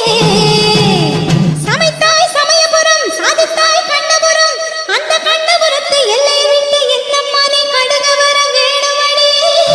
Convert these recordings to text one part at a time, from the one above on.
சமைத்தாய் சமயபுரம் சாதித்தாய் கண்ணபுரம் அந்த கண்ணபுரத்து எல்லை விட்டு என்னம்மா நீ கடுகவரம் வேணுமடி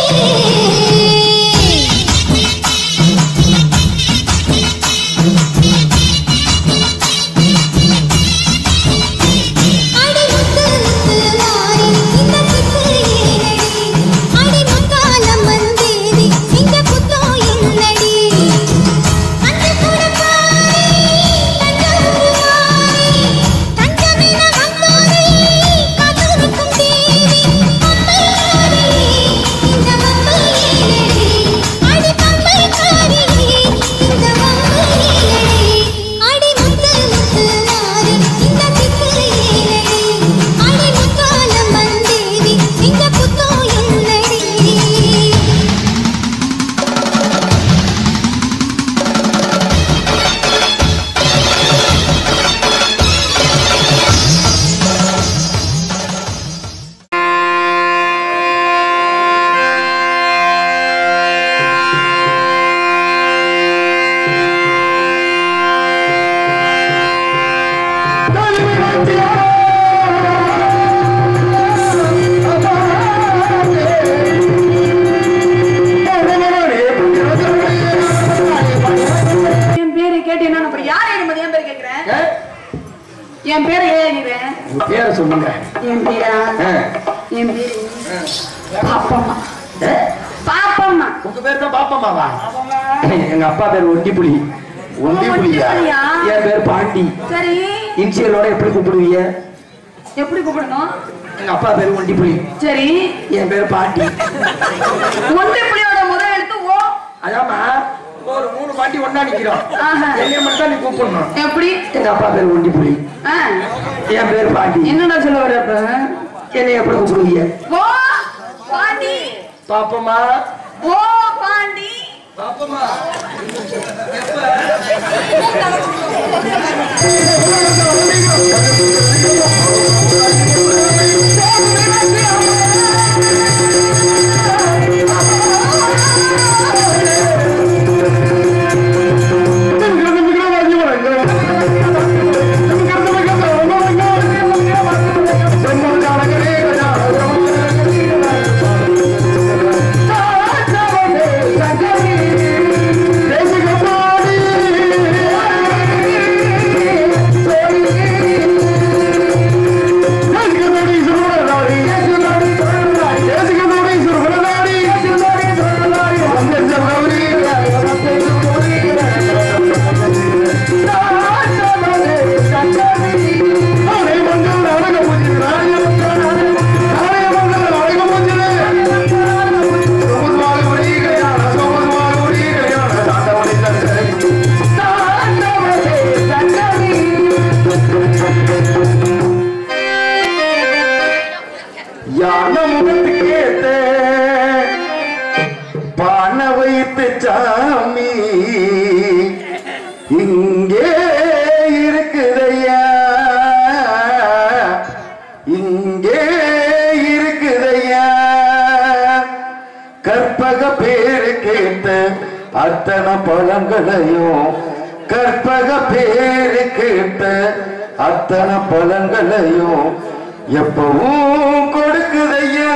அடி முத்து முத்து வாரி இந்த சித்து ஏனடி அடி முக்காலம் வந்தேதி இந்த புத்தோ என்னடி அந்த குடப்பாரி தஞ்சாவூர் தஞ்சமென வந்தோரை காத்திருக்கும் தேவி பம்பைக்காரி இந்த வம்பு ஏனடி அடி பம்பைக்காரி இந்த வம்பு ஏனடி அடி முத்து முத்து வாரி இந்த சித்து ஏனடி அடி முக்காலம் வந்தேதி இந்த புத்தோ என்னடி என் பேரு கேட்டு என்ன அப்புறம் யார் அனுமதி என் பேர் கேக்குறேன் என் பேரை ஏகிறேன் பேரை சொல்லுங்க என் பேரா ஆ. என் பேரு பாப்பம்மா பாப்பம்மா உங்க பேர் தான் பாப்பமாவா எங்க அப்பா பேர் ஒண்டி புலி ஒண்டி புலியா புலியா? என் பேர் பாண்டி சரி இன்சியலோட எப்படி கூப்பிடுவீங்க எப்படி கூப்பிடணும் எங்க அப்பா பேர் ஒண்டி புலி சரி என் பேர் பாண்டி ஒன்றை புலியோட முதல் எழுத்து ஓ அதாம்மா ஒரு மூணு பாண்டி ஒண்ணா நிக்கிறோம் ஆஹா. என்னைய மட்டும் தான் நீ கூப்பிடணும் எப்படி எங்க அப்பா பேர் ஒண்டி புலி ஆ, என் பேர் பாண்டி என்னடா சொல்ல வர அப்ப என்னைய எப்படி கூப்பிடுவீங்க ஓ பாண்டி பாப்பமா ஓ பாண்டி பாப்பமா யான முகத்துக்கு ஏத்த பான வைத்து சாமி இங்கே இருக்குதையா இங்கே இருக்குதையா கற்பக பேரு கேட்ட அத்தனை பழங்களையும் கற்பக பேரு கேட்ட அத்தனை பழங்களையும் எப்பவும் கொடுக்குதையா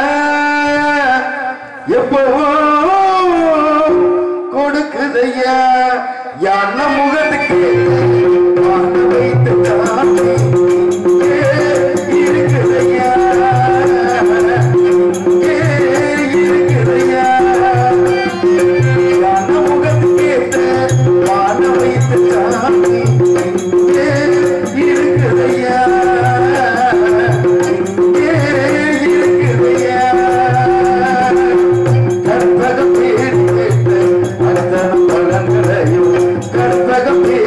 எப்பவும் கொடுக்குதையா யானை முகத்துக்கு வாங்க வைத்து சாமி இங்கே இருக்குதையா இங்கே இருக்குதையா யானை முகத்துக்கு வாங்க வைத்து சாமி இங்கே இருக்குதையா இங்கே இருக்குதையா கற்பகம் பேரிட்டு அத்தனை பழங்களையும் கற்பகம்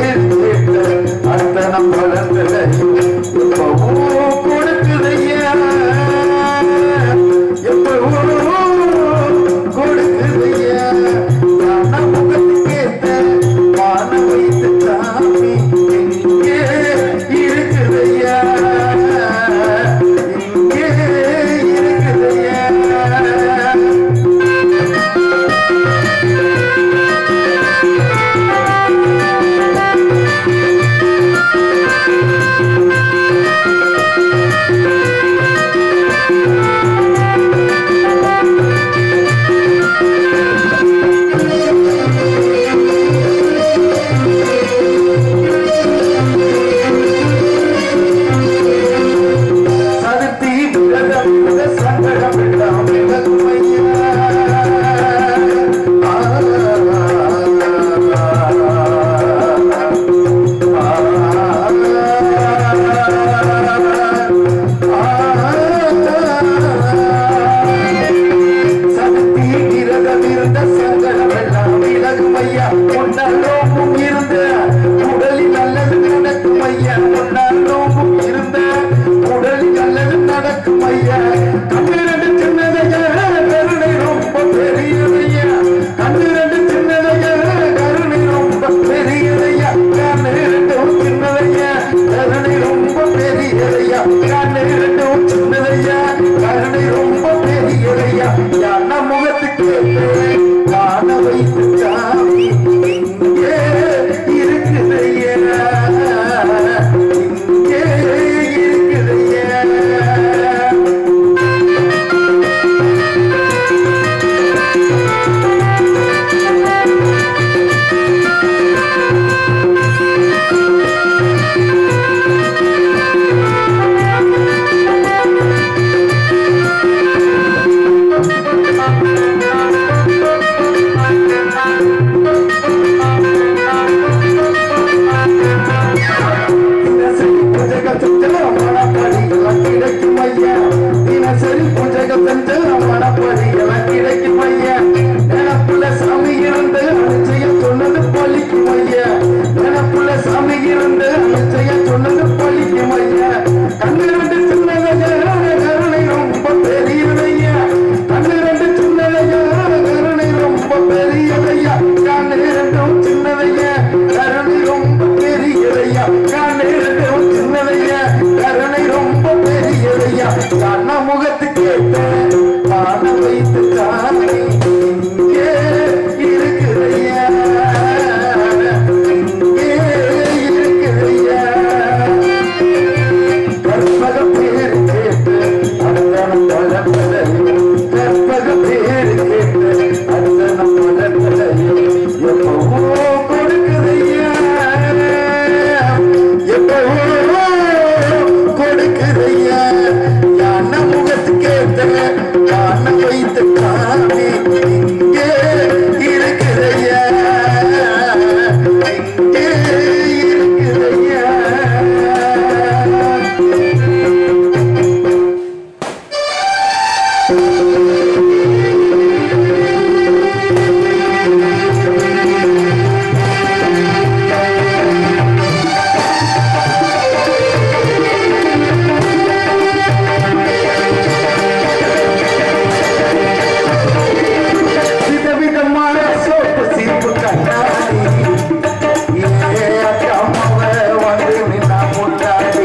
விதவிதமான சோப்பு சீப்பு கண்ணாடி ஏ அம்மாவ வந்து நின்னா முன்னாடி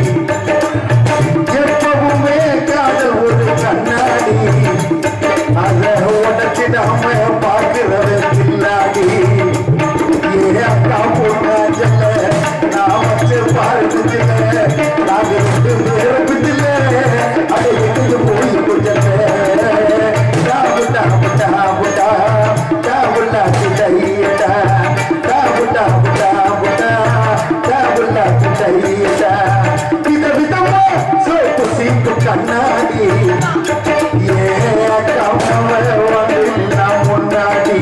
எப்பவுமே காதல் ஒரு கண்ணாடி அத உடச்சிடாம பார்க்கிறது பின்னாடி ஏ அக்கா பொண்ணாச்சல்ல நான் வச்சு பார்க்குதில்ல நாங்க ரெண்டு பேரும் பிடில அதை எங்க போய் கொஞ்சம் டாபுட்டா புட்டா புட்டா டாபுல்லா கிட்டையிட்டா டாபுட்டா புட்டா புட்டா டாபுல்லா கிட்டையிட்டா வித விதமா சோப்பு சீப்பு கண்ணாடி ஏ கம்மவ வந்து நான் முன்னாடி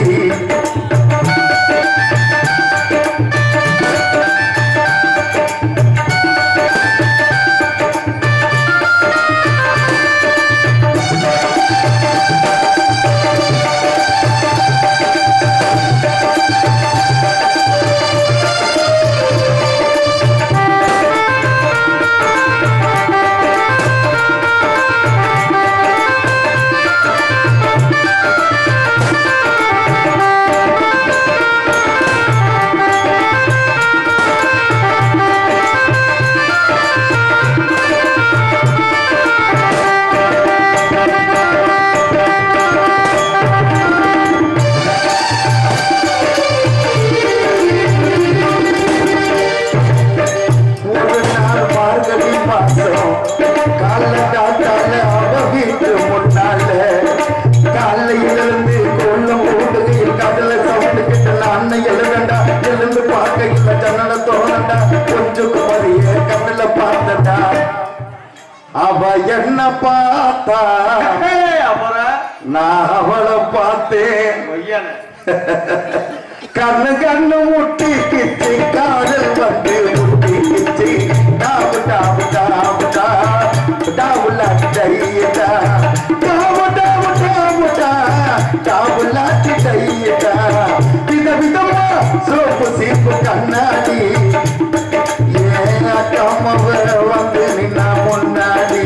ஒரு நாள் மார்கழி மாசம் கால காத்தால அவ வீட்டு முன்னால காலையில இருந்து கொல்லம் ஓடுகையில் கடல சவுண்டு கிட்ட அன்னை எழுதண்டா எழுந்து பார்க்கையில் ஜன்னல தோணண்டா கொஞ்சம் குமரிய கண்ணுல பார்த்தண்டா அவ என்ன பார்த்தா அப்புறம் நான் அவளை பார்த்தேன் கொய்யால கண்ணு கண்ணு முட்டி கிச்சு காதல் வந்து முட்டி கிச்சு டாபு டாபு டாபு டா டாபுலா டையடா டாபு டாபு டாபு டா டாபுலா டையடா வித விதமா சோப்பு சீப்பு கண்ணாடி ஏன் அக்கம்மவ வந்து நின்னா முன்னாடி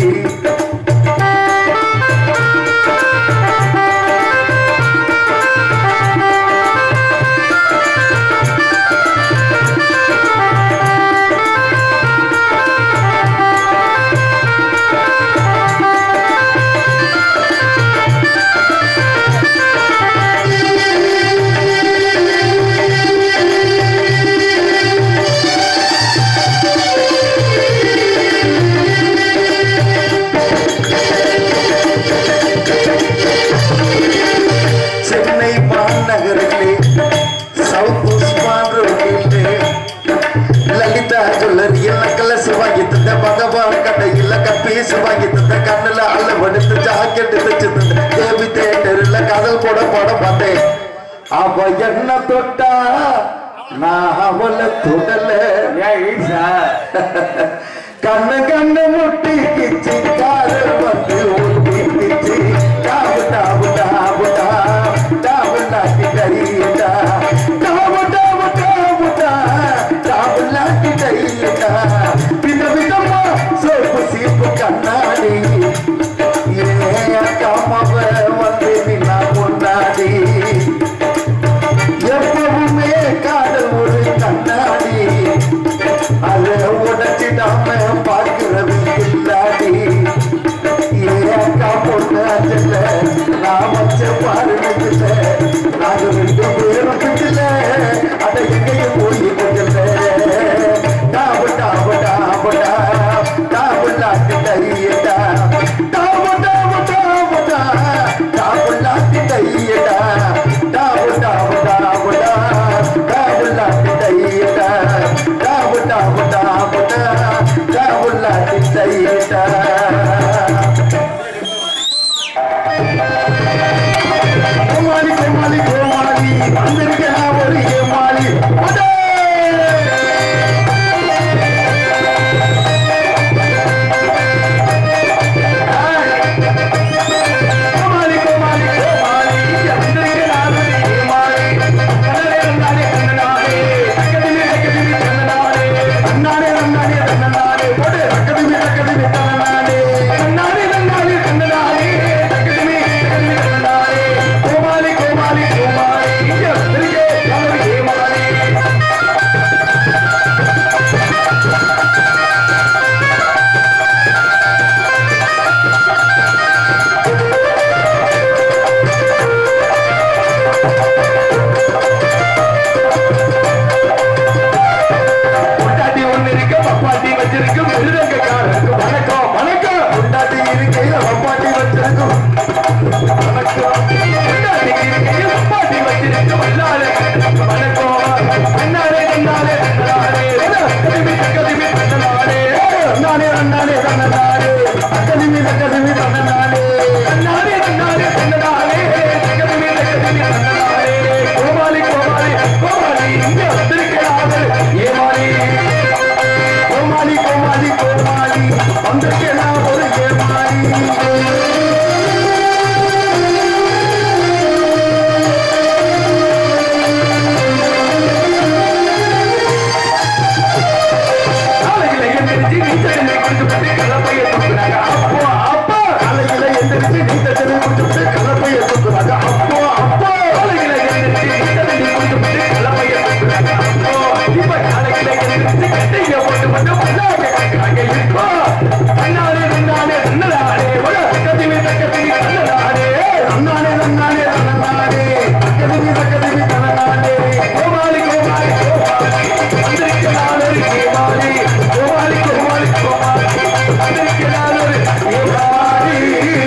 சென்னை மாநகரிலே சவுத் உஸ்மான் ரோட்டிலே லலிதா ஜுவல்லரியில் நக்கலஸ் வாங்கி தந்த பகவான் கடையில் கப்பீஸ் வாங்கி தந்த கண்ணுல அளவெடுத்து ஜாக்கெட் தைச்சு தந்த தேவி தேட்டரில் கதல் போட போட மாட்டேன் அவ என்ன தொட்டா நான் அவளை தொடல ஏன் ஈசா கண்ணு கண்ணு முட்டி கிச்சி காதல் வந்து ஊட்டி கிச்சி டாபு டாபு டாபு டா டாபு நாட்டி கையிட்டா டாபு டாபு டாபு டா டாபு நாட்டி கையிட்டா வித விதமா சோப்பு சீப்பு கண்ணாடி ஏ அக்காமவ வந்து நின்னா முன்னாடி எப்பவுமே காதல் ஒரு கண்ணாடி அதை உடைச்சிடாம பார்க்கிறது இல்லாடி அங்கே இப்போ தன்னாலே தன்னாலே தன்னலாடே உலக கதிவி தக்கதிவி தன்னலாடே தன்னானே தன்னானே தன்னானே தக்கதிவி தக்கதிவி தன்னானே கோமாளி கோமாளி கோமாளி வந்திருக்கிறாள் ஒரு கோமாளி கோமாளி கோமாளி கோமாளி வந்திருக்கிறாள் ஒரு கோமாளி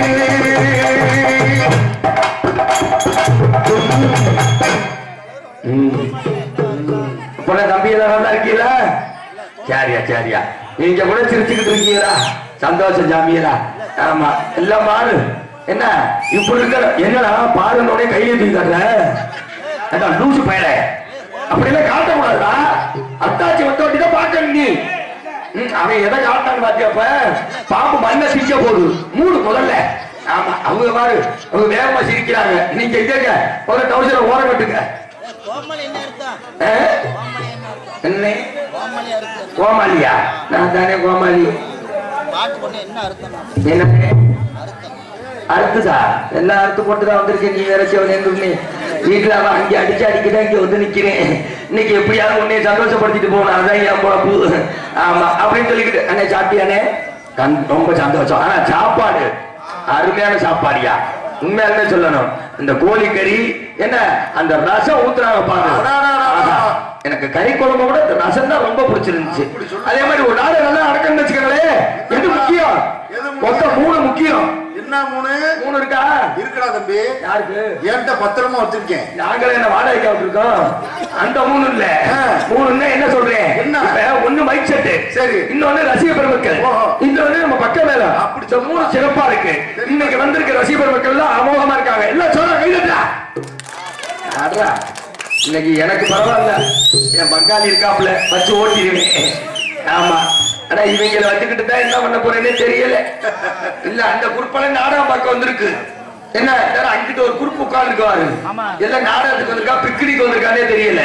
போன தம்பி எல்லாம் நல்லா இருக்கீங்களா சரியா சரியா நீங்க கூட சிரிச்சுக்கிட்டு இருக்கீங்களா சந்தோஷம் ஜாமியலா ஆமா எல்லாம் பாரு என்ன இப்படி இருக்கிற என்னடா பாருனோட கையில தூக்கிற அதான் லூசு பயல அப்படியெல்லாம் காட்டக்கூடாதா அத்தாச்சி வந்த வண்டி தான் பார்க்கணும் நீ ம், அவன் எதை காட்டான்னு பாத்தியப்ப பாம்பு மண்ணை சிக்க போகுது மூடு முதல்ல ஆமா அவங்க பாரு அவங்க வேகமா சிரிக்கிறாங்க நீங்க எங்க ஒரு டவுசரை ஓர கட்டுங்க கோமலி என்ன அர்த்தம் ஆ? கோமலி என்ன அர்த்தம் என்ன கோமலி அர்த்தம் கோமாளியா நான் தானே கோமாளி பாட்டு பொண்ணு என்ன அர்த்தம் என்ன அர்த்தம் அறுத்துதா எல்லாம் அறுத்து போட்டு தான் வந்திருக்கேன் நீ வேற சிவனேன்னு வீட்டுல அவன் அங்கே அடிச்சு அடிக்கதான் இங்க வந்து நிக்கிறேன் இன்னைக்கு எப்படியாவது உன்னை சந்தோஷப்படுத்திட்டு போகணும் அதான் என் பொழப்பு ஆமா அப்படின்னு சொல்லிக்கிட்டு அண்ணே சாப்பிட்டியானே கண் ரொம்ப சந்தோஷம் ஆனா சாப்பாடு அருமையான சாப்பாடியா உண்மையாலுமே சொல்லணும் இந்த கோழிக்கறி என்ன அந்த ரசம் ஊத்துறாங்க பாருங்க ஆஹா. எனக்கு கறி குழம்பு கூட இந்த ரசம் தான் ரொம்ப பிடிச்சிருந்துச்சு அதே மாதிரி ஒரு நாள் நல்லா அடக்கம்னு வச்சுக்கோங்களேன் எது முக்கியம் எது முக்கியம்? மொத்தம் மூணு முக்கியம் என்ன மூணு மூணு இருக்கா இருக்குடா தம்பி யாருக்கு என்கிட்ட பத்திரமா வச்சிருக்கேன் நாங்களே என்ன வாடகைக்கு விட்டுருக்கோம் அந்த மூணு இல்ல ஆ. மூணுன்னா என்ன சொல்றேன் என்ன? இப்ப ஒண்ணு மைக் செட்டு சரி. இன்னொன்னு ரசிக பெருமக்கள் ஓஹோ. இன்னொன்னு நம்ம பக்க மேல அப்படி இந்த மூணு சிறப்பா இருக்கு இன்னைக்கு வந்திருக்க ரசிக பெருமக்கள் எல்லாம் அமோகமா இருக்காங்க எல்லாம் சொல்ல கைதட்டா ஆடுறா இன்னைக்கு எனக்கு பரவாயில்ல என் பங்காளி இருக்காப்புல வச்சு ஓட்டிடுவேன் ஆமா ஆனா இவங்களை வச்சுக்கிட்டு தான் என்ன பண்ண போறேன்னே தெரியல இல்ல அந்த குறுப்பெல்லாம் நாடகம் பார்க்க வந்திருக்கு என்ன எல்லாரும் அங்கிட்ட ஒரு குறுப்பு உட்கார்ந்துக்குவாரு எல்லாம் நாடகத்துக்கு வந்திருக்கா பிக்னிக் வந்திருக்கானே தெரியல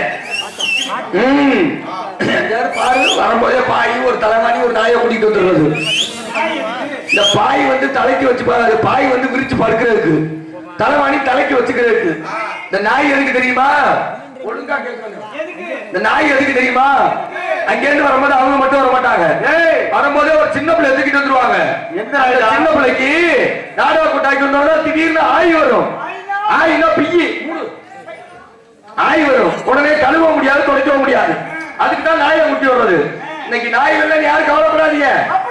ம் எங்கேயாவது பாரு வரும்போதே பாய் ஒரு தலைவாணி ஒரு நாயை கூட்டிட்டு வந்துடுறது இந்த பாய் வந்து தலைக்கு வச்சு பாரு பாய் வந்து விரிச்சு படுக்கிறதுக்கு தலைவாணி தலைக்கு வச்சுக்கிறதுக்கு இந்த நாய் எதுக்கு தெரியுமா ஒழுங்கா கேட்கணும் இந்த நாய் எதுக்கு தெரியுமா அங்க இருந்து வரும்போது அவங்க மட்டும் வர மாட்டாங்க வரும்போதே ஒரு சின்ன பிள்ளை எதுக்கிட்டு வந்துருவாங்க அந்த சின்ன பிள்ளைக்கு நாடக கொட்டாக்கி வந்தோம்னா திடீர்னு ஆய் வரும் ஆயினா பிய்யி மூடு. ஆய் வரும் உடனே கழுவ முடியாது துடைக்க முடியாது அதுக்கு தான் நாயை முட்டி வர்றது இன்னைக்கு நாய் இல்லைன்னு யாரும் கவலைப்படாதீங்க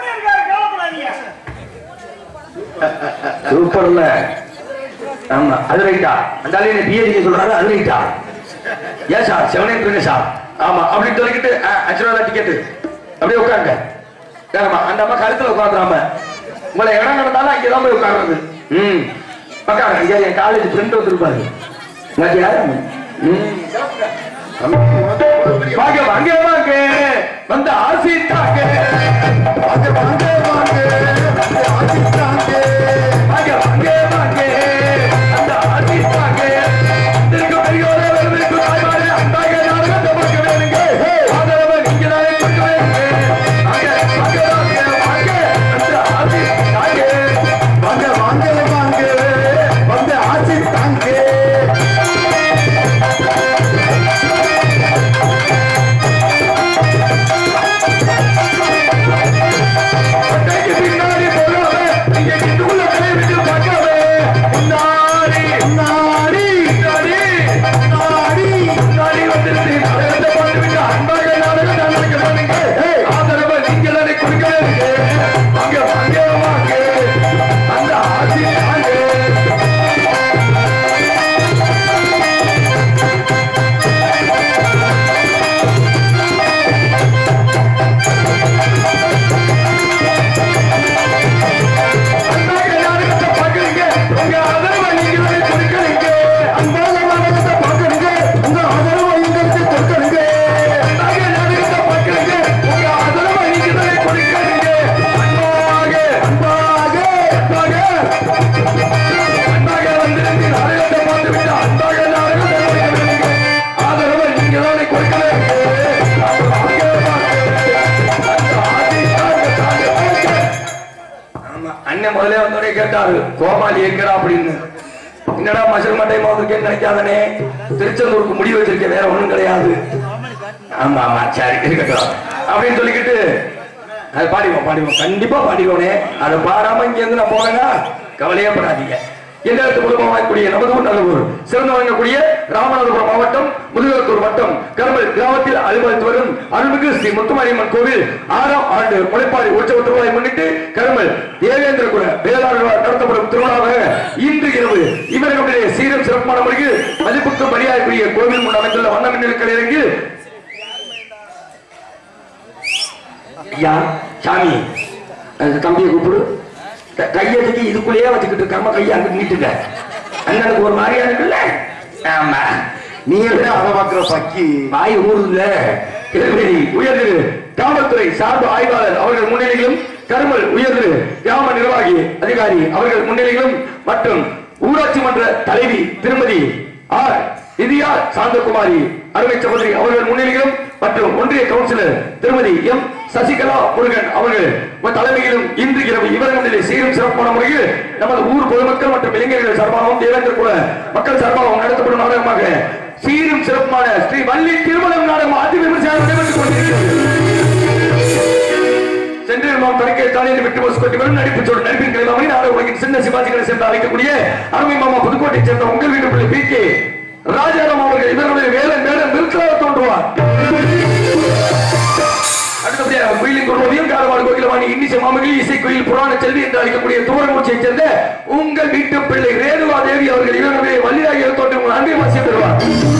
சூப்பர்ல ஆமா அது ரைட்டா அந்த ஆளு என்ன பிஏடி சொல்றாரு அது ரைட்டா ஏன் சார் செவனே இருங்க சார் ஆமா அப்படின்னு சொல்லிக்கிட்டு அஞ்சு ரூபா டிக்கெட் அப்படியே உட்காருங்க ஆமா அந்த அம்மா கழுத்துல உட்காந்துராம உங்களை இடம் நடந்தாலும் அங்கேதான் போய் உட்காருறது ம் உட்காருங்க ஐயா என் காலேஜ் ஃப்ரெண்ட் வந்திருப்பாரு பாத்தியா? ம் வாங்க வாங்க வாங்க வந்து ஆசிட்டாங்க வாங்க வாங்க வாங்க வந்து ஆசிட்டாங்க வாங்க வாங்க வாங்க அந்த ஆசிட்டாங்க திருக்க பெரியோரே வருவதற்கு தாய்மாரே அன்பாக நாடகத்தை பார்க்க வேணுங்க ஆதரவை நீங்க தானே கொடுக்க வேணுங்க வாங்க வாங்க வாங்க வாங்க அந்த ஆசிட்டாங்க வாங்க வாங்க வாங்க வந்து ஆசிட்டாங்க அன்னைக்கு பின்னாடி போகாம நீங்க கிட்டுக்குள்ள கலை விட்டு பார்க்காம முன்னாடி நாடி முன்னாடி நாடி முன்னாடி வந்துருச்சு நாடகத்தை பார்த்து விட்டு அன்பாக நாடகம் நடக்க வேணுங்க ஆதரவை நீங்க தானே கொடுக்க வேணுங்க வாங்க வாங்க வாங்க அந்த ஆசி வாங்க அன்பாக நாடகத்தை பார்க்கறீங்க உங்க ஆதரவை நீங்க தானே கொடுக்கறீங்க அன்பாக நாடகத்தை பார்க்கணுங்க உங்க ஆதரவு எங்களுக்கு கொடுக்கணுங்க அன்பாக நாடகத்தை பார்க்கறீங்க உங்க ஆதரவை நீங்க தானே கொடுக்கறீங்க அன்பாக அன்பாக அன்பாக அன்பாக வந்திருந்து நாடகத்தை பார்த்து விட்டு அன்பாக நாடகத்தை நடக்க வேண்டுங்க ஆதரவை நீங்க தானே கொடுக்க வேண்டுங்க வாங்க, வாங்க. அந்த ஆதி தாங்க, தாங்க, தாங்க. ஆமா, அண்ணன் முதல்ல வந்தோடனே கேட்டாரு கோபாலி எங்கடா அப்படின்னு என்னடா மசல் மண்டை மாதிரி நினைக்காதனே திருச்செந்தூருக்கு முடி வச்சிருக்கேன் வேற ஒண்ணும் கிடையாது ஆமா ஆமா சரி இருக்கட்டும் அப்படின்னு சொல்லிக்கிட்டு அது பாடிவோம் பாடிவோம் கண்டிப்பா பாடிவோனே அதை பாடாம இங்க இருந்து நான் போனேன்னா கவலையே படாதீங்க எந்த இடத்து குடும்பம் வாங்கக்கூடிய நமது ஊர் நல்ல ஊர் சிறந்து வழங்கக்கூடிய ராமநாதபுரம் மாவட்டம் முதுகத்தூர் வட்டம் கருமல் கிராமத்தில் அலுவலித்து வரும் அருள்மிகு ஸ்ரீ முத்துமாரியம்மன் கோவில் ஆறாம் ஆண்டு முளைப்பாடி உற்சவ திருவிழாவை முன்னிட்டு கருமல் தேவேந்திர குல வேளாளர்களால் நடத்தப்படும் திருவிழாவாக இன்று இரவு இவர்களுடைய சீரம் சிறப்பான முறையில் மதிப்புக்கு மரியாதைக்குரிய கோவில் முன் அமைந்துள்ள வண்ண மின்னல் கலையரங்கில் ஐயா சாமி அந்த தம்பியை கூப்பிடு க- கையை தூக்கி இதுக்குள்ளேயே வச்சுக்கிட்டு இருக்காம கையை அங்க நீட்டுங்க அண்ணனுக்கு ஒரு மாதிரியா இருக்குல்ல ஆமா நீ என்ன அதை பாக்குற பக்கி வாய் ஊருல கிழவெளி உயர்திரு காவல்துறை சார்பு ஆய்வாளர் அவர்கள் முன்னிலையிலும் கருமல் உயர்திரு கிராம நிர்வாகி அதிகாரி அவர்கள் முன்னிலையிலும் மற்றும் ஊராட்சி மன்ற தலைவி திருமதி ஆர் விதியா சாந்தகுமாரி அருமை சகோதரி அவர்கள் முன்னிலையிலும் மற்றும் ஒன்றிய கவுன்சிலர் திருமதி எம் சசிகலா முருகன் அவர்கள் தலைமையிலும் இன்று இரவு இவர்களுடைய சீரும் சிறப்பான முறையில் நமது ஊர் பொதுமக்கள் மற்றும் இளைஞர்கள் சார்பாகவும் தேவேந்திர குல மக்கள் சார்பாகவும் நடத்தப்படும் நாடகமாக சீரும் சிறப்பான ஸ்ரீ வள்ளி திருமணம் நாடகம் அதி விமர்சனம் நடைபெற்றுக் கொண்டிருக்கிறது சென்றில் மாவட்டம் தணிக்கை தானியர் விட்டு போஸ் கொண்டு வரும் நடிப்பு சொல் நடிப்பின் கலைமாமணி நாடக உலகின் சின்ன சிவாஜிகளை சேர்ந்து அழைக்கக்கூடிய அருமை மாமா புதுக்கோட்டை சேர்ந்த உங்கள் வீட்டு பிள்ளை பி கே ராஜாராம் அவர்கள் இவர்களுடைய வேலை மேலும் நிறுத்தலாக தோன்றுவார் அடுத்தபடியாக குயிலின் குருவியும் காரவாடு கோகிலவாணி இன்னிசை மாமகிழி இசை குயில் புராண செல்வி என்று அழைக்கக்கூடிய துவரமூச்சியைச் சேர்ந்த உங்கள் வீட்டு பிள்ளை ரேணுகா தேவி அவர்கள் இவர்களுடைய வள்ளிராகிய தோற்றம் உங்கள் அன்பை வாசிய பெறுவார்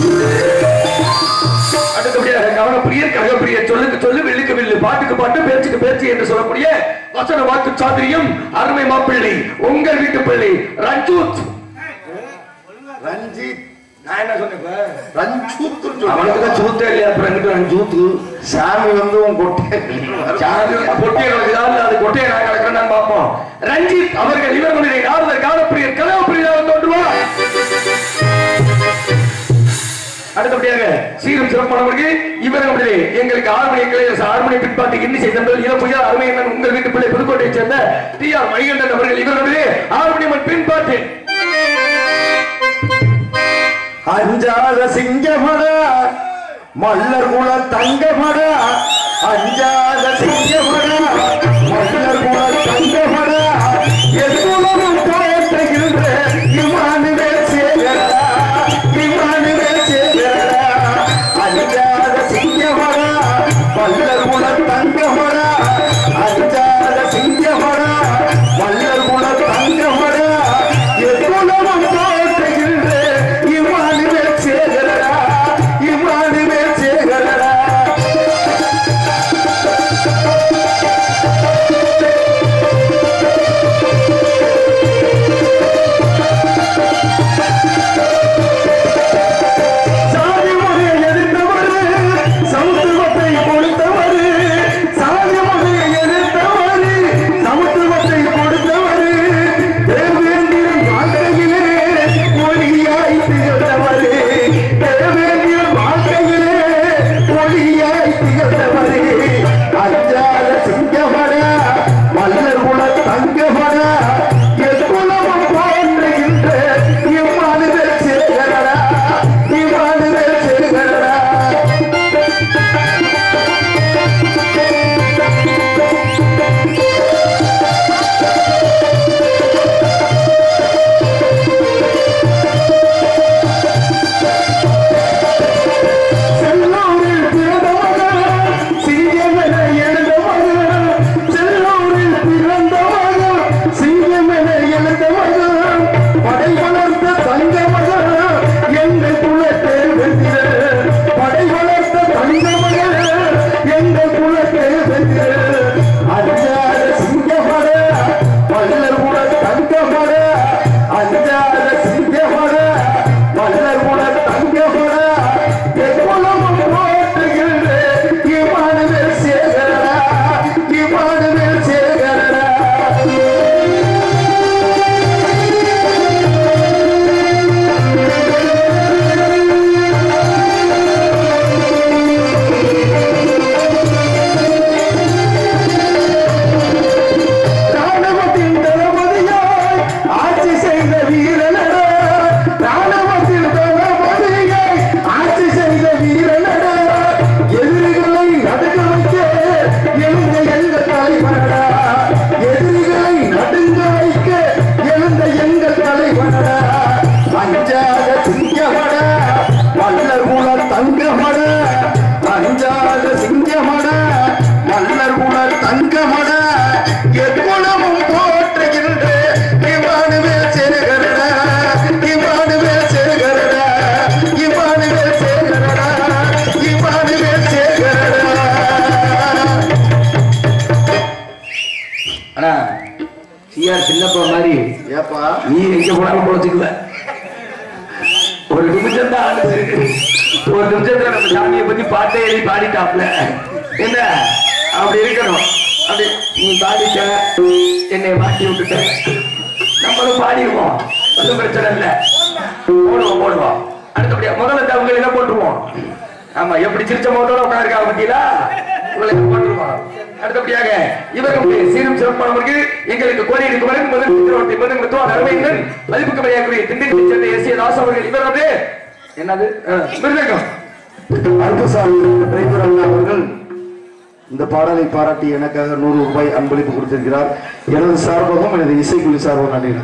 அடுத்தபடியாக கவனப்பிரியர் கழகப்பிரியர் சொல்லுக்கு சொல்லு வில்லுக்கு வில்லு பாட்டுக்கு பாட்டு பேச்சுக்கு பேச்சு என்று சொல்லக்கூடிய வசன வாக்கு சாத்திரியம் அருமை மாப்பிள்ளை உங்கள் வீட்டு பிள்ளை ரஞ்சூத் ரஞ்சித் நான் என்ன சொன்னேன் ரஞ்சூத்து அவனுக்கு தான் சூத்தே இல்லையா அப்புறம் எங்கிட்ட ரஞ்சூத்து சாமி வந்து உன் கொட்டை சாமி பொட்டியை கலக்குதா அது கொட்டையை நான் கலக்கிறேன்னு பார்ப்போம் ரஞ்சித் அவர்கள் இவர்களுடைய நாரதர் காலப்பிரியர் கலவப்பிரியராக தோன்றுவார் அடுத்தபடியாக சீரும் சிறப்பானவர்கள் இவர்களுடைய எங்களுக்கு ஆறுமணி கிளைய ஆறுமணி பின்பாட்டு இன்னிசை தந்தல் இளப்புயல் அருமையன் உங்கள் வீட்டு பிள்ளை புதுக்கோட்டையைச் சேர்ந்த டி ஆர் மணிகண்டன் அவர்கள் இவர்களுடைய ஆறுமணி பின்பாட்டு அஞ்சாத சிங்கமடா மல்லர் குல தங்கமடா அஞ்சாத சிங்கமடா மல்லர் குல தங்கமடா எதுவும் போற்றுகின்ற இமானுவே சேகரா இமானுவே சேகரா அஞ்சாத சிங்கமடா மல்லர் குல தங்கமடா அஞ்சாத சிங்கமடா மல்லர் குல தங்கமடா எதுவும் போற்றுகின்ற இமானுவே சேகரா இமானுவே சேகரா யார் சின்னப்பா மாதிரி ஏப்பா நீ எங்க போனாலும் பொழைச்சுக்குவ ஒரு நிமிஷம் தான் ஆனது ஒரு நிமிஷத்துல நம்ம சாமியை பத்தி பாட்டே எழுதி பாடிட்டாப்ல என்ன அப்படி இருக்கணும் அப்படி நீ பாடிட்ட என்னை மாட்டி விட்டுட்ட நம்மளும் பாடிடுவோம் ஒன்றும் பிரச்சனை இல்லை போடுவோம் போடுவோம் அடுத்தபடியா முதல்ல அவங்க என்ன போட்டுருவோம் ஆமா எப்படி சிரிச்ச மோட்டோட உட்காந்துருக்காங்க பத்தியில உங்களை போட்டுருவோம் அடுத்தபடியாக இவர்களுடைய சீரும் சிறப்பானவருக்கு எங்களுக்கு கோரி இருக்கும் முதல் சித்திரவட்டை முதல் மருத்துவ அருமையினர் மதிப்புக்கு மரியாதைக்குரிய திண்டுக்கல் சென்னை எஸ் ஏ தாஸ் அவர்கள் இவர் வந்து என்னது அஹ், மிருதங்கம் அன்புசாமி டிரைவர் அண்ணா அவர்கள் இந்த பாடலை பாராட்டி எனக்காக நூறு ரூபாய் அன்பளிப்பு கொடுத்திருக்கிறார் எனது சார்பாகவும் எனது இசைக்குழு சார்பாகவும் நன்றி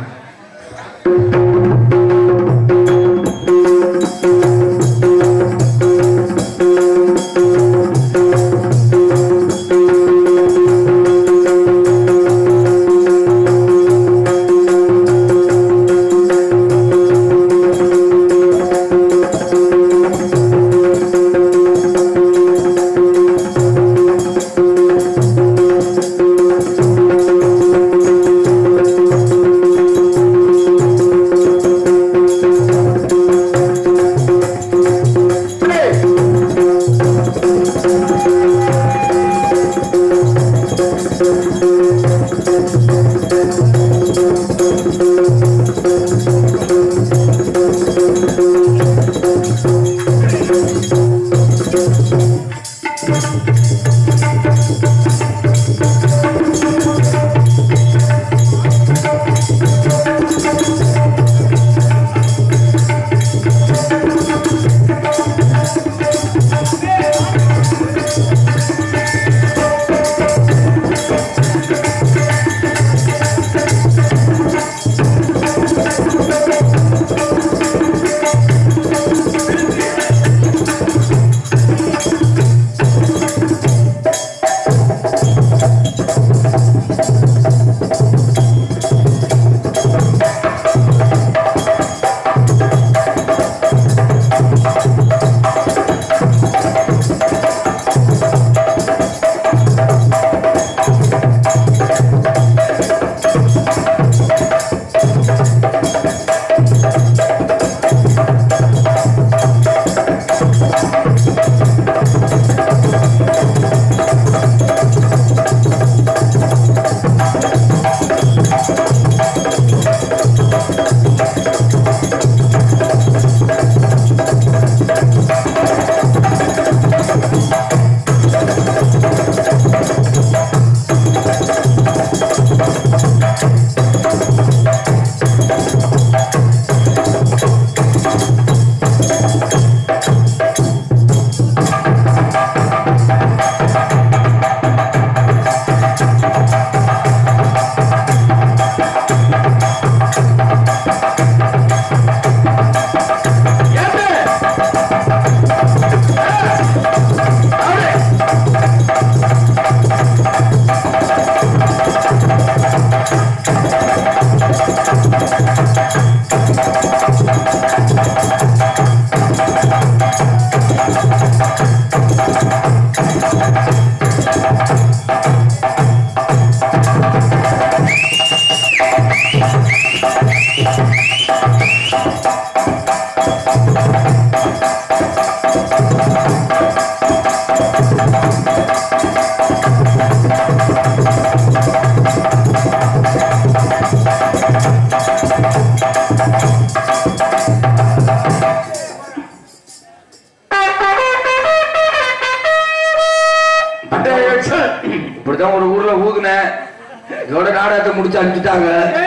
இப்படிதான் ஒரு ஊர்ல ஊதுனேன் இதோட நாடகத்தை முடிச்சு அனுப்பிச்சிட்டாங்க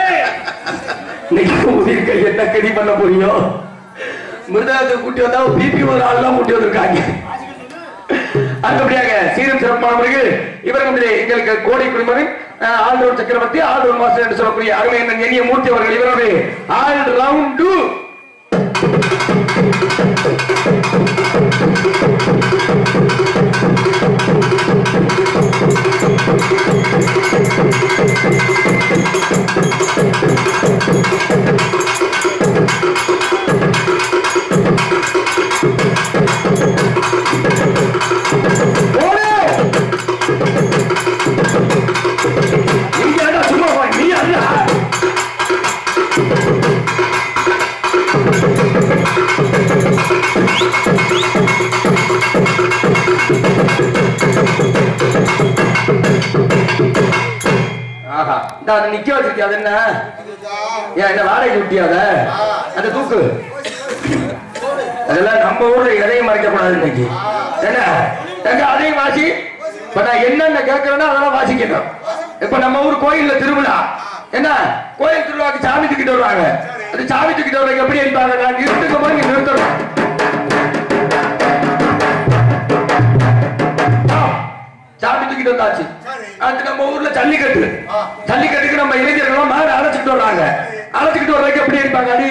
இன்னைக்கு ஊதிருக்க என்ன கடி பண்ண போறியோ மிருதகத்தை கூட்டி வந்தா பிபி ஒரு ஆள்லாம் கூட்டி வந்திருக்காங்க அடுத்தபடியாக சீரும் சிறப்பானவர்கள் இவர் வந்து எங்களுக்கு கோடை குடிமகன் ஆல்ரவுண்ட் சக்கரவர்த்தி ஆல்ரவுண்ட் மாஸ்டர் என்று சொல்லக்கூடிய அருமை அண்ணன் எண்ணிய மூர்த்தி அவர்கள் இவரோடு ஆல் ரவுண்டு நீ ஏன்டா சும்மா போய்? நீ அல்ல ஆஹா இந்த அதை நிக்க வச்சிருக்கியா அது என்ன ஏன் என்ன வாடகை விட்டியாத அந்த தூக்கு அதெல்லாம் நம்ம ஊர்ல எதையும் மறைக்க கூடாது இன்னைக்கு என்ன எங்க அதையும் வாசி இப்ப நான் என்னென்ன கேட்கறேன்னா அதெல்லாம் வாசிக்கணும் இப்ப நம்ம ஊர் கோயில்ல திருவிழா என்ன கோயில் திருவிழாக்கு சாமி தூக்கிட்டு வருவாங்க அது சாமி தூக்கிட்டு வருவாங்க எப்படி அடிப்பாங்க நான் நிறுத்துக்க போய் இங்க நிறுத்தணும் ஆ, சாமி தூக்கிட்டு வந்தாச்சு அது நம்ம ஊர்ல ஜல்லிக்கட்டு ஜல்லிக்கட்டுக்கு நம்ம இளைஞர்களும் மாடு அழைச்சிட்டு வர்றாங்க அழைச்சிட்டு வர்றதுக்கு எப்படி அடிப்பாங்க அடி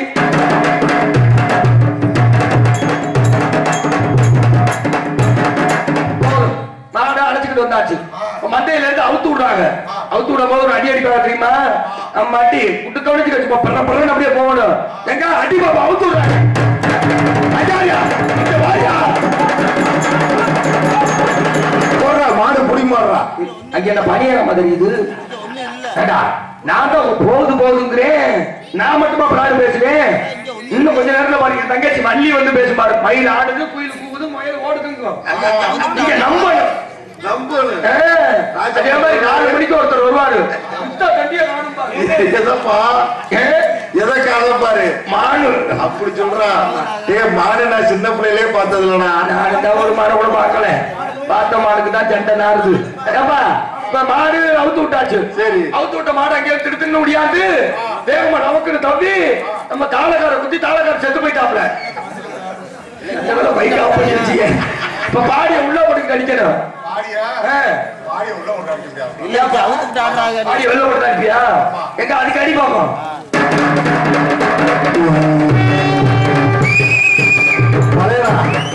போதும். மாடை அழைச்சிக்கிட்டு வந்தாச்சு இப்ப மண்டையில இருந்து அவுத்து விடுறாங்க அவுத்து விடும் போது ஒரு அடி அடிப்பாங்க தெரியுமா நம்ம அடி விட்டு கவனிச்சு வச்சுப்போம் பல்ல பல்ல அப்படியே போகணும் எங்க அடி பாப்பா அவுத்து விடுறாங்க அஜாரியா இங்க வாயா போடுறா மாடு புடி மாடுறா அங்க என்ன பணியார மாதிரி இது ஒண்ணும் இல்ல ஏண்டா நான் தான் போகுது போகுதுங்கிறேன் நான் மட்டுமா பிளான் பேசுவேன் இன்னும் கொஞ்ச நேரத்துல பாருங்க தங்கச்சி வள்ளி வந்து பேசும் பாரு மயில் ஆடுது குயில் கூவுது முயல் ஓடுதுங்க நீங்க நம்பணும் நம்பணும் ஆ, அதே மாதிரி நாலு மணிக்கு ஒருத்தர் வருவாரு சுத்த தண்டிய காணும் பாரு. எதப்பா ஏ, எதற்காக பாரு மானு அப்படி சொல்றா ஏ மாடு நான் சின்ன பிள்ளையிலே பார்த்ததுலடா நான் தான் ஒரு மாடு கூட பார்க்கல பார்த்த மாடுக்கு தான் சண்டை நாறுது ஏப்பா இப்ப மாடு அவுத்து விட்டாச்சு சரி. அவுத்து விட்ட மாடு அங்கே திருத்துன்னு முடியாது வேகமா நமக்குன்னு தம்பி நம்ம தாளக்கார குத்தி தாளக்கார செத்து போயிட்டாப்ல எவ்வளவு பைக் ஆஃப் பண்ணி வச்சீங்க இப்ப பாடிய உள்ள போட்டு கடிக்கணும் ஆ. இல்ல அப்ப அவுத்துக்கிட்டு ஆடுறாங்க பாடிய வெளில போட்டு அடிப்பியா எங்க அதுக்கு அடி பார்ப்போம் மலையடா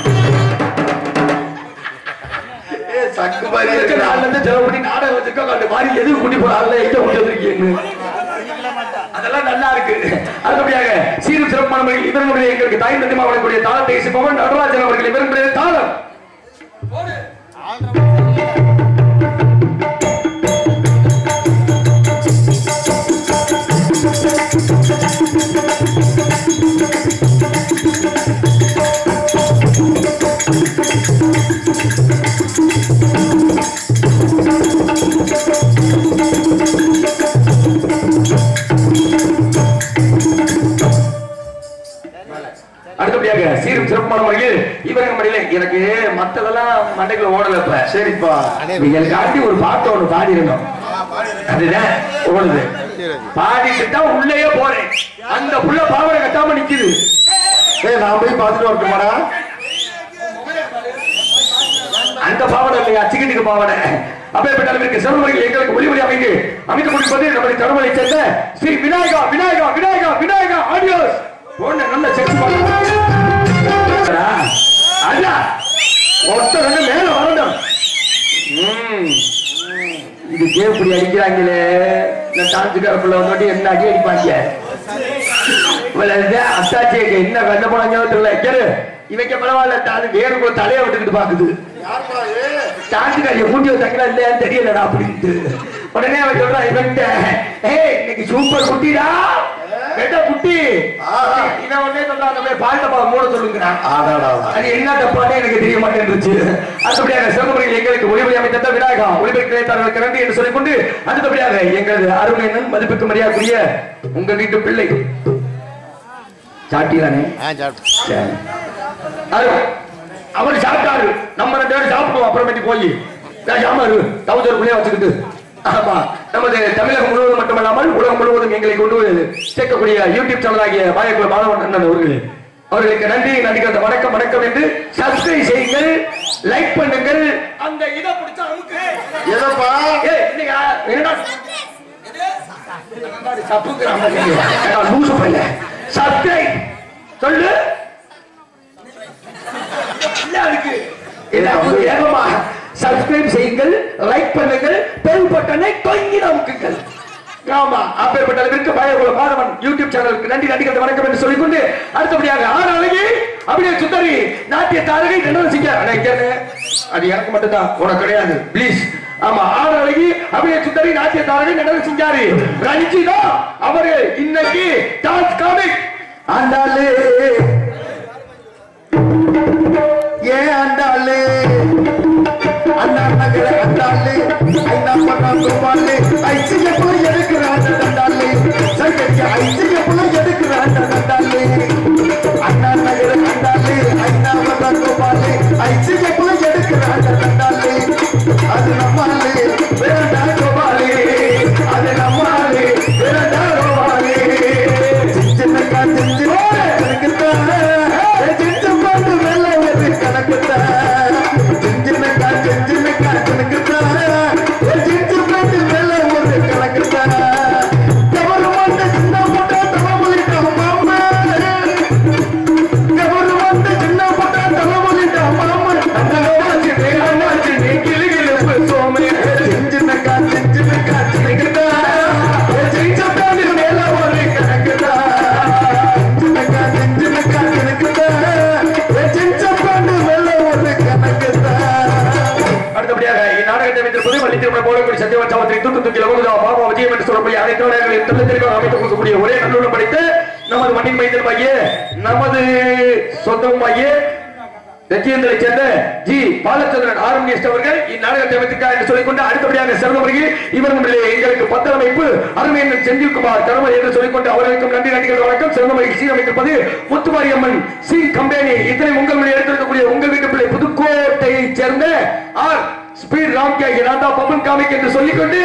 ஏ சக்கு மாதிரி இருக்க இருக்குடா நாள்ல இருந்து செலவு பண்ணி நாடகம் வச்சிருக்கோம் அந்த மாதிரி எதுவும் கூட்டி போறாங்கல்ல எங்க கொண்டு வந்திருக்கீங்க அதெல்லாம் நல்லா இருக்கு அடுத்தபடியாக சீரும் சிறப்பான முறையில் இவர்களுடைய எங்களுக்கு தாய் தந்தை அவர்களுடைய தாளத்தை இசைப்பவன் நடராஜன் அவர்கள் இவர்களுடைய தாளம் அடுத்தபடியாக சீரும் சிறப்பான முறையில் இவர்கள் மடியில எனக்கு மத்ததெல்லாம் மண்டைக்குள்ள ஓடல இப்ப சரிப்பா நீங்க காட்டி ஒரு பாட்டு ஒண்ணு பாடி இருந்தோம் அதுதான் ஓடுது பாடிட்டு தான் உள்ளேயே போறேன் அந்த புள்ள பாவனை கட்டாம நிக்குது ஏ நான் போய் பார்த்துட்டு வரட்டுமாடா அந்த பாவனை இல்லையா சிக்கனுக்கு பாவனை அப்பேற்பட்ட அளவிற்கு சிறுவர்கள் எங்களுக்கு ஒளிமொழி அமைந்து அமைத்து கொடுப்பது நம்முடைய தருமலை சேர்ந்த ஸ்ரீ விநாயகா விநாயகா விநாயகா விநாயகா ஆடியோஸ் ஒண்ணு நல்ல செக்ஸ் அல்ல ஒருத்தர் வந்து மேல வரணும் ம். இது கேப்படி அடிக்கிறாங்களே இந்த டான்ஸுக்காரப்புள்ள வந்து என்ன அடி அடிப்பாங்க இவள இது அத்தாச்சி என்ன வெள்ள போனாங்க தெரியல கேளு இவைக்க பரவாயில்ல அது வேறு கூட தலையை விட்டுக்கிட்டு பாக்குது டான்ஸுக்காரிய கூட்டி வந்தாங்களா இல்லையான்னு தெரியலடா அப்படின்ட்டு உடனே அவன் சொல்றான் இவன்ட்ட ஏய் இன்னைக்கு சூப்பர் குட்டிடா வெட்ட குட்டி ஆஹா. இவன் உடனே சொல்றான் அந்த மாதிரி பால் டப்பா மூட சொல்லுங்கிறான் ஆடாடா அது என்ன தப்பானே எனக்கு தெரிய மாட்டேன்ருச்சு அடுத்தபடியாக சிவகுமரியில் எங்களுக்கு ஒளிபரி அமைத்த விநாயகா ஒளிபரி கிடைத்தார்களுக்கு நன்றி என்று சொல்லிக்கொண்டு அடுத்தபடியாக எங்களது அருமையனன் மதிப்புக்கு மரியாதைக்குரிய உங்க வீட்டு பிள்ளை சாட்டிதானே ஆ சாப்பிட்டு சரி. அரு- அவர் சாப்பிட்டாரு நம்ம ரெண்டு பேரும் சாப்பிடுவோம் அப்புறமேட்டு போய் பேசாம இரு தவுசர் பிள்ளைய வச்சுக்கிட்டு ஆமா நமது தமிழகம் முழுவதும் மட்டுமல்லாமல் உலகம் முழுவதும் எங்களை கொண்டு வந்து சேர்க்கக்கூடிய யூடியூப் சேனலாகிய மாயக்குல மாணவன் அண்ணன் அவர்கள் அவர்களுக்கு நன்றி நடிகர் வணக்கம் வணக்கம் என்று சப்ஸ்கிரைப் செய்யுங்கள் லைக் பண்ணுங்கள் அந்த இதை பிடிச்சா அமுக்கு எதப்பா ஏய் இல்லையா என்னடா சப்புங்கிறாங்க நீங்க. ஏடா, லூசு பையன். சப்ஸ்கிரைப் சொல்லு இல்ல அதுக்கு ஏதாவது வேகமா சப்ஸ்கிரைப் செய்யுங்கள் லைக் பண்ணுங்கள் பெல் பட்டனை தொங்கி அமுக்குங்கள் ஆமா அப்பேற்பட்ட அளவிற்கு பயகுல மாதவன் யூடியூப் சேனலுக்கு நன்றி நடிக்கிறது வணக்கம் என்று சொல்லிக்கொண்டு அடுத்தபடியாக ஆறு அழகி அப்படியே சுந்தரி நாட்டிய தாரகை நின்று சிங்க அண்ணா, இங்க இருங்க. அது எனக்கு மட்டும்தான் உனக்கு கிடையாது ப்ளீஸ் ஆமா ஆறு அழகி அப்படியே சுந்தரி நாட்டிய தாரகை நின்று சிங்காரி ரஞ்சிதா அவரு இன்னைக்கு டான்ஸ் காமிக் ஆண்டாளு ஏன் ஆண்டாளு அண்ணா நகர ஆண்டாளு ஐநா பண்ணா குமாலு ஐசிய போய் நாடகத்தை வைத்திருப்பது வள்ளி திருமணம் போடக்கூடிய சத்தியவன் சாவத்திரி தூக்கு தூக்கி லகுதா பாபா விஜயம் என்று சொல்லக்கூடிய அனைத்து நாடகங்களையும் தெளித்திருக்க அமைத்துக் கொடுக்கக்கூடிய ஒரே நல்லுடன் படித்து நமது மண்ணின் மைந்தன் மையே நமது சொந்தம் மையே லட்சியங்களை சேர்ந்த ஜி பாலச்சந்திரன் ஆர்மினிஸ்ட் அவர்கள் இந்நாடகத்தை அமைத்திருக்கார் என்று சொல்லிக்கொண்டு அடுத்தபடியாக சிறந்தவர்கள் இவர் நம்முடைய எங்களுக்கு பத்தமைப்பு அருமையன் செந்தில்குமார் கருமை என்று சொல்லிக்கொண்டு அவர்களுக்கும் நன்றி நன்றிகள் வணக்கம் சிறந்தவர்கள் சீரமைத்திருப்பது முத்துமாரியம்மன் சிங் கம்பெனி இத்தனை உங்களுடைய எடுத்திருக்கக்கூடிய உங்கள் வீட்டு பிள்ளை புதுக்கோட்டையைச் சேர்ந்த ஆர் ஸ்பீட் ராம் கே நான் தான் பபன் காமிக் என்று சொல்லிக்கொண்டு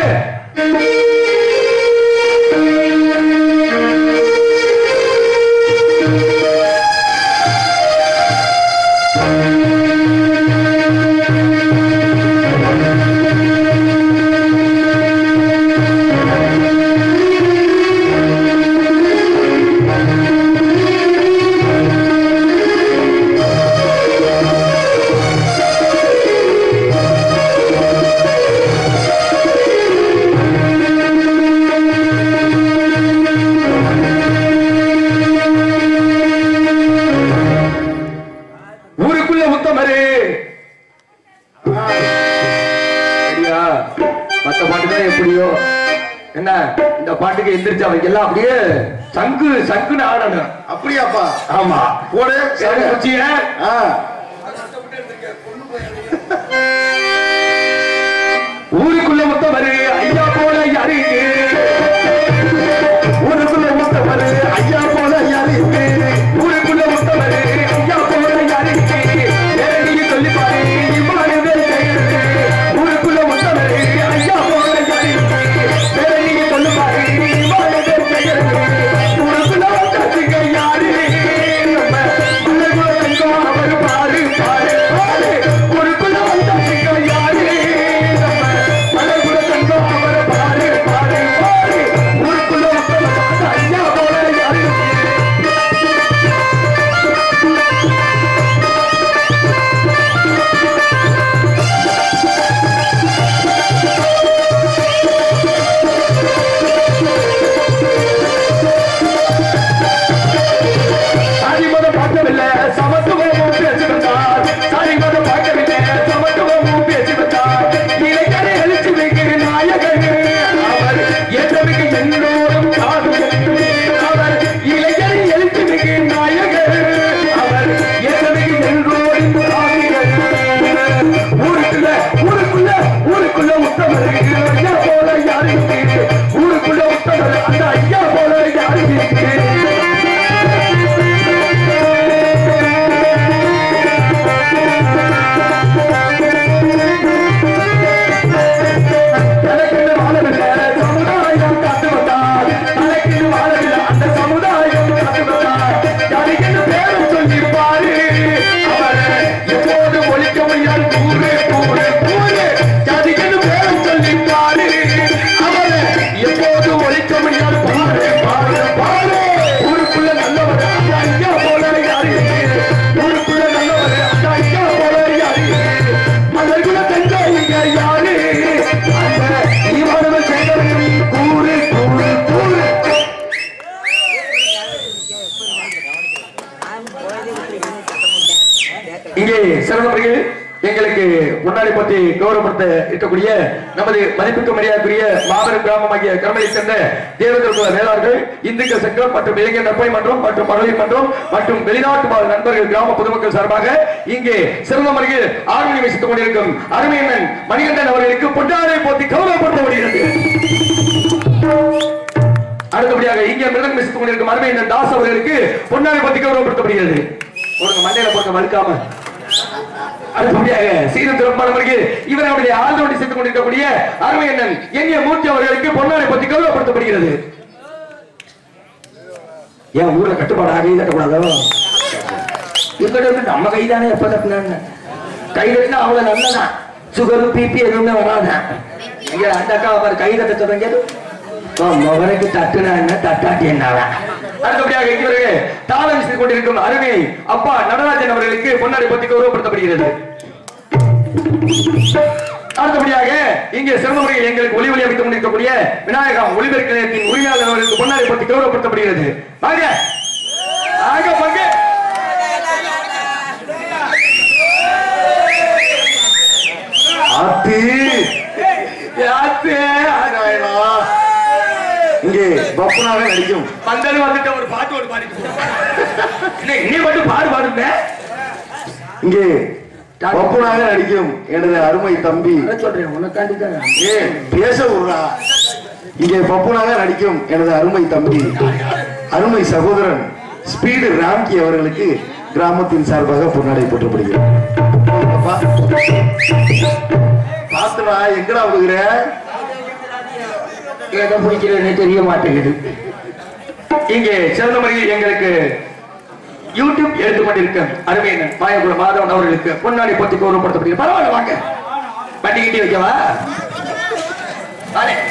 ஊருக்குள்ள முத்தமரு சரியா மத்த பாட்டு தான் எப்படியோ என்ன இந்த பாட்டுக்கு எந்திரிச்சு அவங்க எல்லாம் அப்படியே சங்கு சங்குன்னு ஆடணும் அப்படியாப்பா ஆமா போடு சரி குச்சிய ஆ ஊருக்குள்ள முத்தமரு ஐயா போல யாரு இருக்கு? ஊருக்குள்ள முத்தமரு ஐயா போல யாரு இருக்கு? ஊருக்குள்ள முத்தமரு ஐயா போல யாரு இருக்கு? வேற நீங்க சொல்லி பாரு, இவ்வாறுதே செய்யுது. ஊருக்குள்ள முத்தமரு ஐயா போல யாரு இருக்கு? வேற நீங்க சொல்லி பாரு, இவ்வாறுதே செய்யுது. ஊருக்குள்ள வந்தாச்சுங்க யாரு? நம்ம மன்னகுல தங்கம் அவர் பாரு, பாரு, பாரு. ஊருக்குள்ள வந்தாச்சுங்க யாரு? நம்ம மன்னகுல தங்கம் அவர் பாரு, பாரு, பாரு. ஊருக்குள்ள முத்தமரு ஐயா போல யாரு இருக்கு? சாதி மதம் பார்க்கவில்லை சமத்துவமும் பேசி வந்தார் சாதி மதம் பார்க்கவில்லை சமத்துவமும் பேசி வந்தார் இளைஞரை எழுச்சி வைக்கிற நாயகன் அவர் எத்தனைக்கு எல்லோரும் காதுகள் அவர் இளைஞரை எழுச்சி வைக்கிற நாயகன் அவர் எத்தனைக்கு எல்லோரும் காதுகள் ஊருக்குள்ள ஊருக்குள்ள ஊருக்குள்ள உத்தமர் ஐயா போல யாரு இருக்கு? ஊருக்குள்ள உத்தமர் அந்த ஐயா போல யாரு இருக்கு? தலைக்கிட்டு வாழவில்லை சமுதாயம் காத்து வந்தார் தலைக்கிட்டு வாழவில்லை அந்த சமுதாயம் காத்து வந்தார் யாருக்கென்று பேரும் சொல்லிப்பாரு அவர் எப்போது ஒழிக்க முடியாது கூறு கூறு கூறு யாருக்கென்று பேரும் சொல்லிப்பாரு அவர் எப்போது ஒழிக்க முடியாது பாரு பாரு பாரு ஊருக்குள்ள நல்லவர் அந்த ஐயா போல யாரு ஊருக்குள்ள நல்லவர் அந்த ஐயா போல யாரு மலர்குல தங்காயிங்க யாரு அந்த இவரது செய்தவர்கள் கூறு கூறு கூறு இங்கே சிறந்தவர்கள் எங்களுக்கு முன்னாடி பற்றி கௌரவப்படுத்த இருக்கக்கூடிய நமது மதிப்புக்கு மரியாதைக்குரிய மாபெரும் கிராமமாகிய கருமலை சேர்ந்த தேவதற்குல வேளாளர்கள் இந்துக்கள் சங்கம் மற்றும் இளைஞர் நற்பணி மன்றம் மற்றும் மகளிர் மன்றம் மற்றும் வெளிநாட்டு வாழ் நண்பர்கள் கிராம பொதுமக்கள் சார்பாக இங்கே சிறந்த முறையில் ஆர்வணி வசித்துக் கொண்டிருக்கும் அருமையண்ணன் மணிகண்டன் அவர்களுக்கு பொன்னாரை போத்தி கௌரவப்படுத்தப்படுகிறது அடுத்தபடியாக இங்கே மிருதம் வசித்துக் கொண்டிருக்கும் அருமையண்ணன் தாஸ் அவர்களுக்கு பொன்னாரை போத்தி கௌரவப்படுத்தப்படுகிறது ஒரு மண்டையில போட்டு வலுக்காம அடுத்தபடியாக சீரும் சிறப்பான முறையில் இவர் நம்முடைய ஆழ்ந்தோடி செய்து கொண்டிருக்கக்கூடிய அருமையண்ணன் எண்ணிய மூர்த்தி அவர்களுக்கு பொன்னாடை பற்றி கௌரவப்படுத்தப்படுகிறது ஏன் ஊர்ல கட்டுப்பாடு ஆகவே கட்டக்கூடாதோ இங்கிட்ட வந்து நம்ம கைதானே எப்ப கட்டினான்னு கை கட்டினா அவ்வளவு நல்லதான் சுகர் பிபி எதுவுமே வராதான் இங்க அந்த அக்கா பாரு கை தட்ட சொல்றீங்க மகனுக்கு தட்டுனா என்ன தட்டாட்டி என்னவா அடுத்தபடியாக இவருக்கு தாளம் செய்து கொண்டிருக்கும் அருமை அப்பா நடராஜன் அவர்களுக்கு பொன்னாடை பற்றி கௌரவப்படுத்தப்படுகிறது அடுத்தபடியாக இங்கே சிறந்த முறையில் எங்களுக்கு ஒளி ஒளி அமைத்துக் கொண்டிருக்கக்கூடிய விநாயகம் ஒளிபெருக்கு நிலையத்தின் உரிமையாளர் அவர்களுக்கு பொன்னாடை பற்றி கௌரவப்படுத்தப்படுகிறது வாங்க வாங்க பங்கு ஆத்தி ஆத்தே நாராயணா. இங்கே பப்புனாக நடிக்கும் வந்தது வந்துட்டு ஒரு பாட்டு ஒரு பாடிட்டு போ. என்ன நீ மட்டும் பாடு பாடுங்க இங்கே பப்புனாக நடிக்கும் எனது அருமை தம்பி சொல்றேன் உனக்காண்டி தான் ஏ பேச விடுறா இங்கே பப்புனாக நடிக்கும் எனது அருமை தம்பி அருமை சகோதரன் ஸ்பீடு ராம்கி அவர்களுக்கு கிராமத்தின் சார்பாக பொன்னாடை போற்றப்படுகிறது அப்பா, பாத்துடா எங்கடா விடுகிற எதை பிடிக்கிறேன்னு தெரிய மாட்டேங்குது இங்கே சிறந்த முறையில் எங்களுக்கு யூடியூப் எடுத்து கொண்டிருக்க அருமையான மாயகுல மாதவன் அவர்களுக்கு பொன்னாடி பத்தி கௌரவப்படுத்தப்படுகிறது பரவாயில்ல வாங்க வண்டி கிட்டி வைக்கவா வாலே.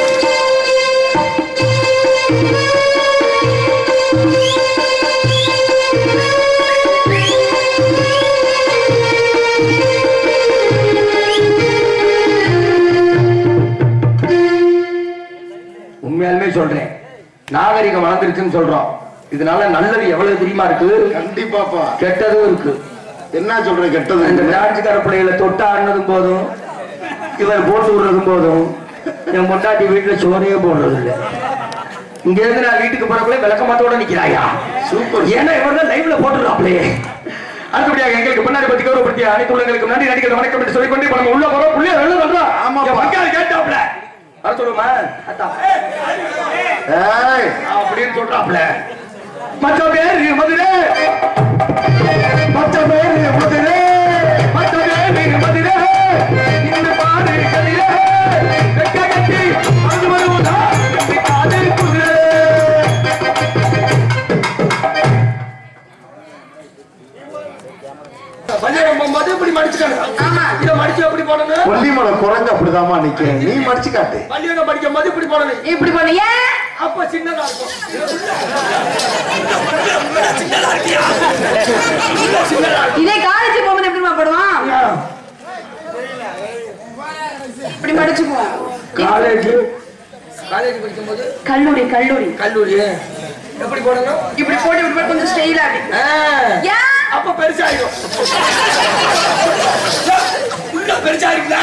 உண்மையாலுமே சொல்றேன் நாகரிகம் வளர்ந்துருச்சுன்னு சொல்றோம் இதனால நல்லது எவ்வளவு தெரியுமா இருக்கு கண்டிப்பாப்பா கெட்டதும் இருக்கு என்ன சொல்ற கெட்டது இந்த பிரான்ச்சுக்கார பிள்ளைகளை தொட்டு ஆடினதும் போதும் இவர் போட்டு விடுறதும் போதும் என் பொண்டாட்டி வீட்டுல சோறையே போடுறது இல்லை இங்க இருந்து நான் வீட்டுக்கு போறக்குள்ள விளக்கமாத்தோட நிக்கிறாயா சூப்பர். ஏன்னா இவர் தான் லைவ்ல போட்டுறாப்லே அடுத்தபடியாக எங்களுக்கு முன்னாடி பத்தி கௌரவப்படுத்திய அனைத்து உள்ளங்களுக்கு நன்றி நடிகள் வணக்கம் என்று சொல்லிக்கொண்டு இப்ப நம்ம உள்ள போறோம் புள்ளிய வெளில வர்றோம் ஆமாப்பா. என் பங்காளி கேட்டாப்ல வர சொல்லுமா அதான் ஏய் அப்படின்னு சொல்றாப்ல மற்ற பேர் மதுரை மற்ற பேர் மதுரை மற்ற பேர் மதுரை இந்த பாடு கதிரே வெட்ட கட்டி அது வருவதா வெட்டி காதல் குதிரை பள்ளியிடம் போகும்போது இப்படி மடிச்சுக்காங்க ஆமா இதை மடிச்சு எப்படி போடணும் கொல்லிமலை குரங்கு அப்படிதாம்மா நிக்கிறேன் நீ மடிச்சு காட்டு பள்ளியிடம் படிக்கும் போது இப்படி போடணும் இப்படி பண்ண ஏன் அப்ப சின்னதா இருக்கும் இதே காலேஜ் போகும்போது எப்படிமா போடுவான் இப்படி மடிச்சுக்குவோம் காலேஜ் காலேஜ் படிக்கும் போது கல்லூரி கல்லூரி கல்லூரி எப்படி போடணும் இப்படி போட்டு இப்படி போட்டு கொஞ்சம் ஸ்டைலா அப்படி ஆ, ஏன் அப்ப பெருசாயிடும் உள்ள பெருசாயிருக்குல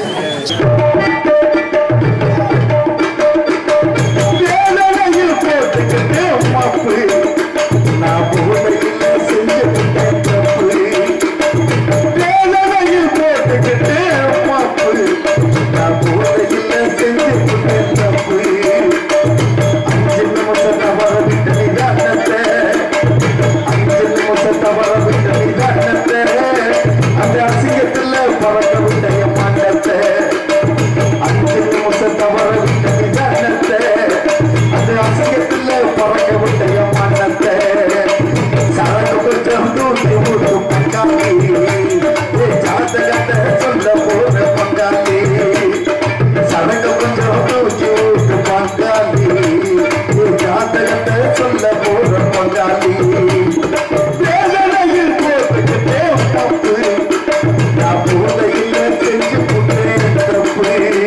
வேலையில் போட்டுக்கிட்டு மாப்பு நான் போதையில் செஞ்சுக்கிட்டேன் தப்பு வேலையில் போட்டுக்கிட்டு மாப்பு நான் போதையில் செஞ்சுக்கிட்டேன் தப்பு அஞ்சு நிமிஷம் தவற விட்ட நிதானத்தை அஞ்சு நிமிஷம் தவற விட்ட நிதானத்தை அந்த அசிங்கத்துல பறக்க விட்ட என் மண்டத்தை அஞ்சு நிமிஷம் தவற விட்ட நிதானத்தை அந்த அசிங்கத்துல பறக்க விட்ட என் மண்டத்தை சரக்கு கொஞ்சம் தூக்கி விட்டு பங்காளி ஏ ஜாதகத்தை சொல்ல போற பங்காளி சரக்கு கொஞ்சம் தூக்கி விட்டு பங்காளி ஏ ஜாதகத்தை சொல்ல போற பங்காளி வேதனையில் போட்டுக்கிட்டே தப்பு நான் போதையில் செஞ்சு புட்டேன் தப்பு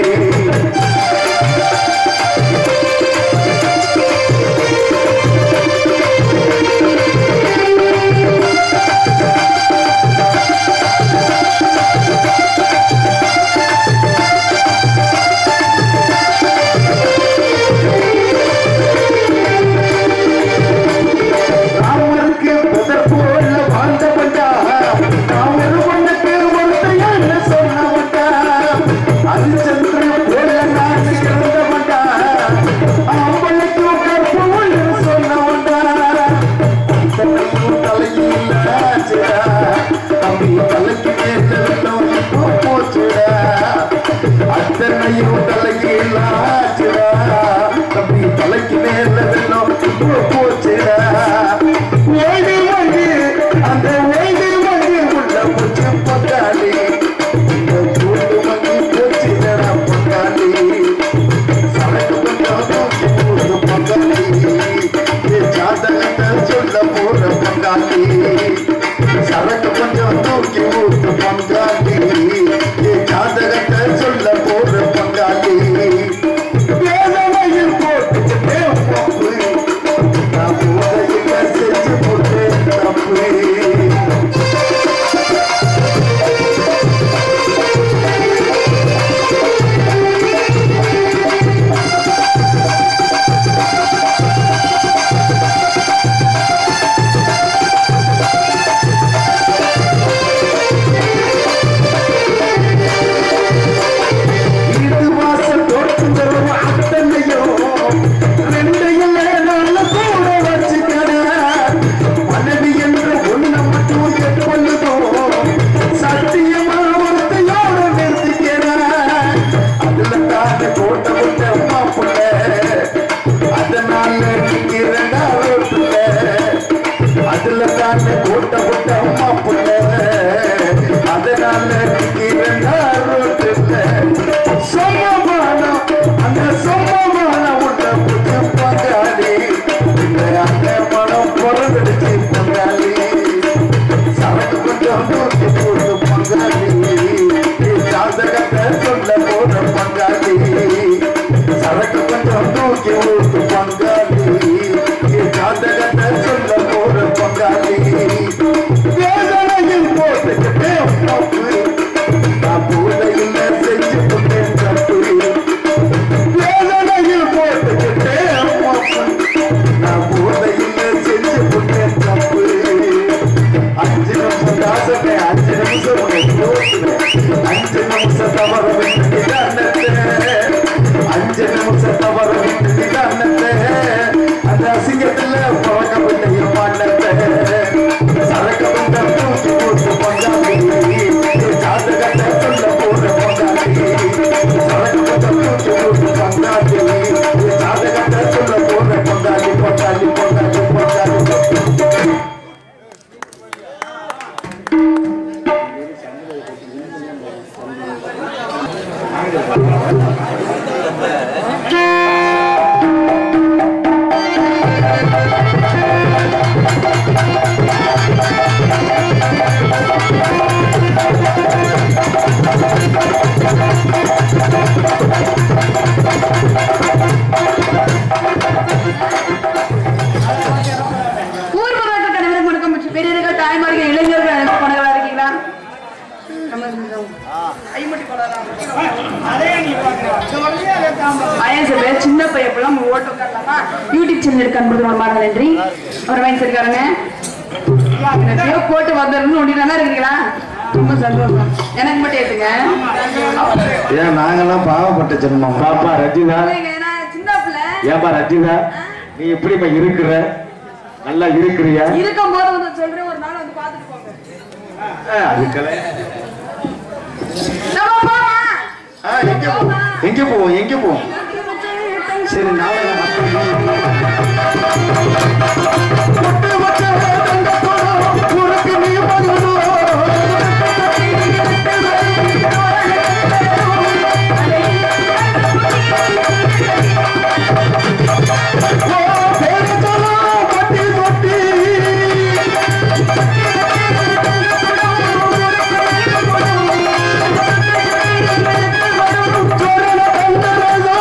ராமருக்கு புதர் போல வாழ்ந்தவன்டா ராமர் பொண்ணுக்கு ஒருத்தையான சொன்னவன்டா ஹரிச்சந்திரன் போல நான் இறந்தவன்டா அவளுக்கு கற்போல் சொன்னவன்டா தன்னையும் தலையில் ஆச்சுடா தம்பி தலைக்கு மேலும் போச்சுடா அத்தனையும் தலையில் ஆச்சுடா தம்பி தலைக்கு மேல வெள்ளம் போச்சுடா ஓய்வு வந்து அந்த ஓய்வு வந்து உள்ள போச்சு பங்காளி இந்த கூண்டு வந்து போச்சுடா பங்காளி சரக்கு கொஞ்சம் தூக்கி போடு பங்காளி என் ஜாதகத்தை சொல்ல போற பங்காளி சரக்கு கொஞ்சம் தூக்கி ஊத்து பங்காளி என் ஜாதகத்தை சொல்ல போற பங்காளி தவற விட்டு அண்ணத்தை அஞ்சு நிமிஷத்தை வர விட்டு அண்ணத்தை அந்த அசிங்கத்துல பழக்கப்பட்ட பாண்டத்தை சரக்கு வந்த தூக்கி போட்டு பொங்காலி ஜாதகத்தை சொல்ல போற பொங்காலி சரக்கு வந்த தூக்கி போட்டு பொங்காலி ஜாதகத்தை சொல்ல போற பொங்காலி பொங்காலி பொங்காலி பொங்காலி ஊர் பொதுவாக கணவருக்கு முடக்கம் மற்றும் பெரியவர்கள் தாய்மார்கள் இளைஞர்கள் அனைத்து கொண்டவர்களா இருக்கீங்களா கைமுட்டி கொள்ளலாம். பையன் சொல்லு, சின்ன பையன் போல நம்ம ஓட்டு உட்காரலாமா? யூடியூப் சேனல் இருக்கான்னு கொடுத்து ரொம்ப நன்றி அவர் வாங்கி சரிக்காரங்க எப்படியோ போட்டு வந்துடணும்னு ஒண்டிட்டு இருக்கீங்களா ரொம்ப சந்தோஷம் எனக்கு மட்டும் ஏத்துங்க ஏன் நாங்கெல்லாம் பாவப்பட்ட ஜென்மம் பாப்பா ரஜிதா இல்லைங்க, நான் சின்ன பிள்ளை ஏப்பா ரஜிதா நீ எப்படிப்பா இருக்கிற நல்லா இருக்கிறியா இருக்கும் போது வந்து சொல்றேன் ஒரு நாள் வந்து பாத்துட்டு போங்க அதுக்கெல்லாம் நம்ம போலாம் ஆ, எங்க போவோம் எங்க போவோம் எங்க போவோம் சரி நாளைக்கு பொட்டு வச்ச தங்க குடம், உனக்கு நீ பதிலோ. ஓ, பேரு சொல்லும் பட்டி தொட்டி. சோழன கண்டதோ.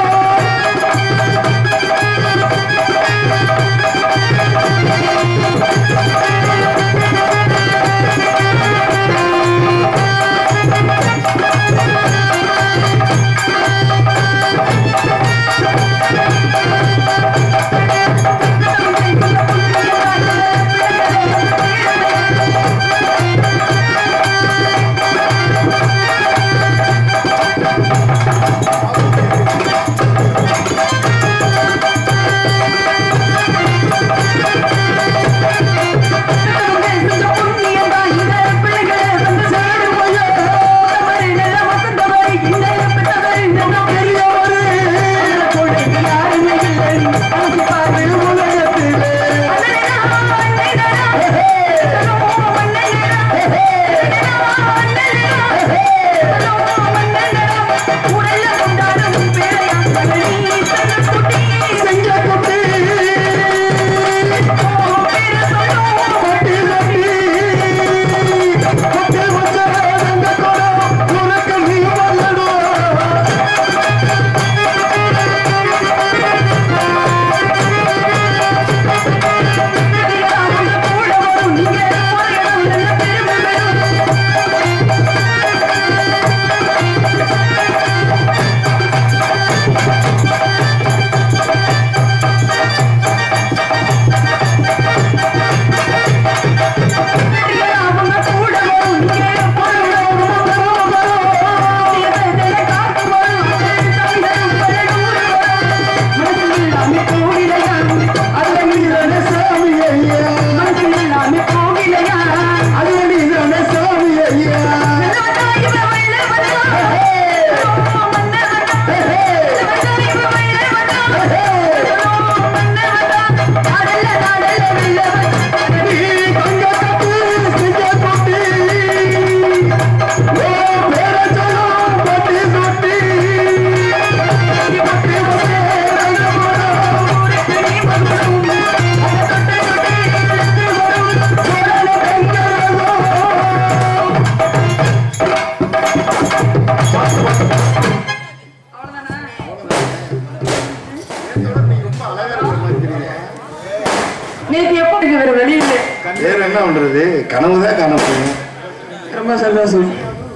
நேற்று எப்போ இருக்கு வேற வெளியில வேற என்ன பண்றது கனவுதான் காண முடியும் ரொம்ப சந்தோஷம்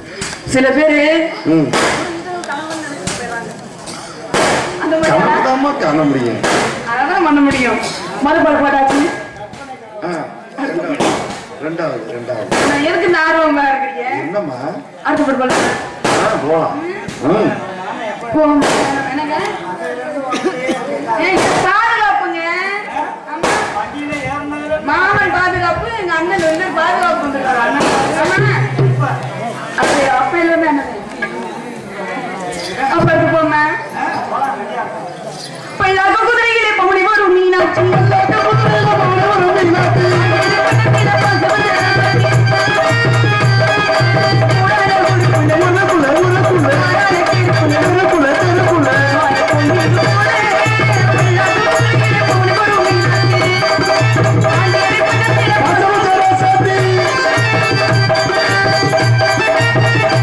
சில பேரு ம் அந்த மாதிரி கனவுதாம்மா காண முடியும் அதான் பண்ண முடியும் மறுபாடு பாட்டாச்சு ஆ, ரெண்டாவது ரெண்டாவது ரெண்டாவது நான் எதுக்கு இந்த ஆர்வமா இருக்கிறீங்க என்னம்மா அடுத்த பாட்டு பாடுங்க ஆ, போலாம் ம். போங்க. என்னங்க? ஏங்க, பாதுகாப்புங்க. ஆமா. மாமன் பாதுகாப்பு எங்க அண்ணன் வந்து பாதுகாப்பு வந்துருக்காரு அண்ணன் ஆமா. அப்படி அப்பையில இருந்து என்னது அப்ப இது போங்க பைலாக குதிரையிலே பவனி வரும் மீனாட்சி பைலாக குதிரையிலே பவனி வரும் மீனாட்சி உனக்குள்ள, உனக்குள்ள, உனக்குள்ள, தெருக்குள்ள. பசவ சரஸ்வதி.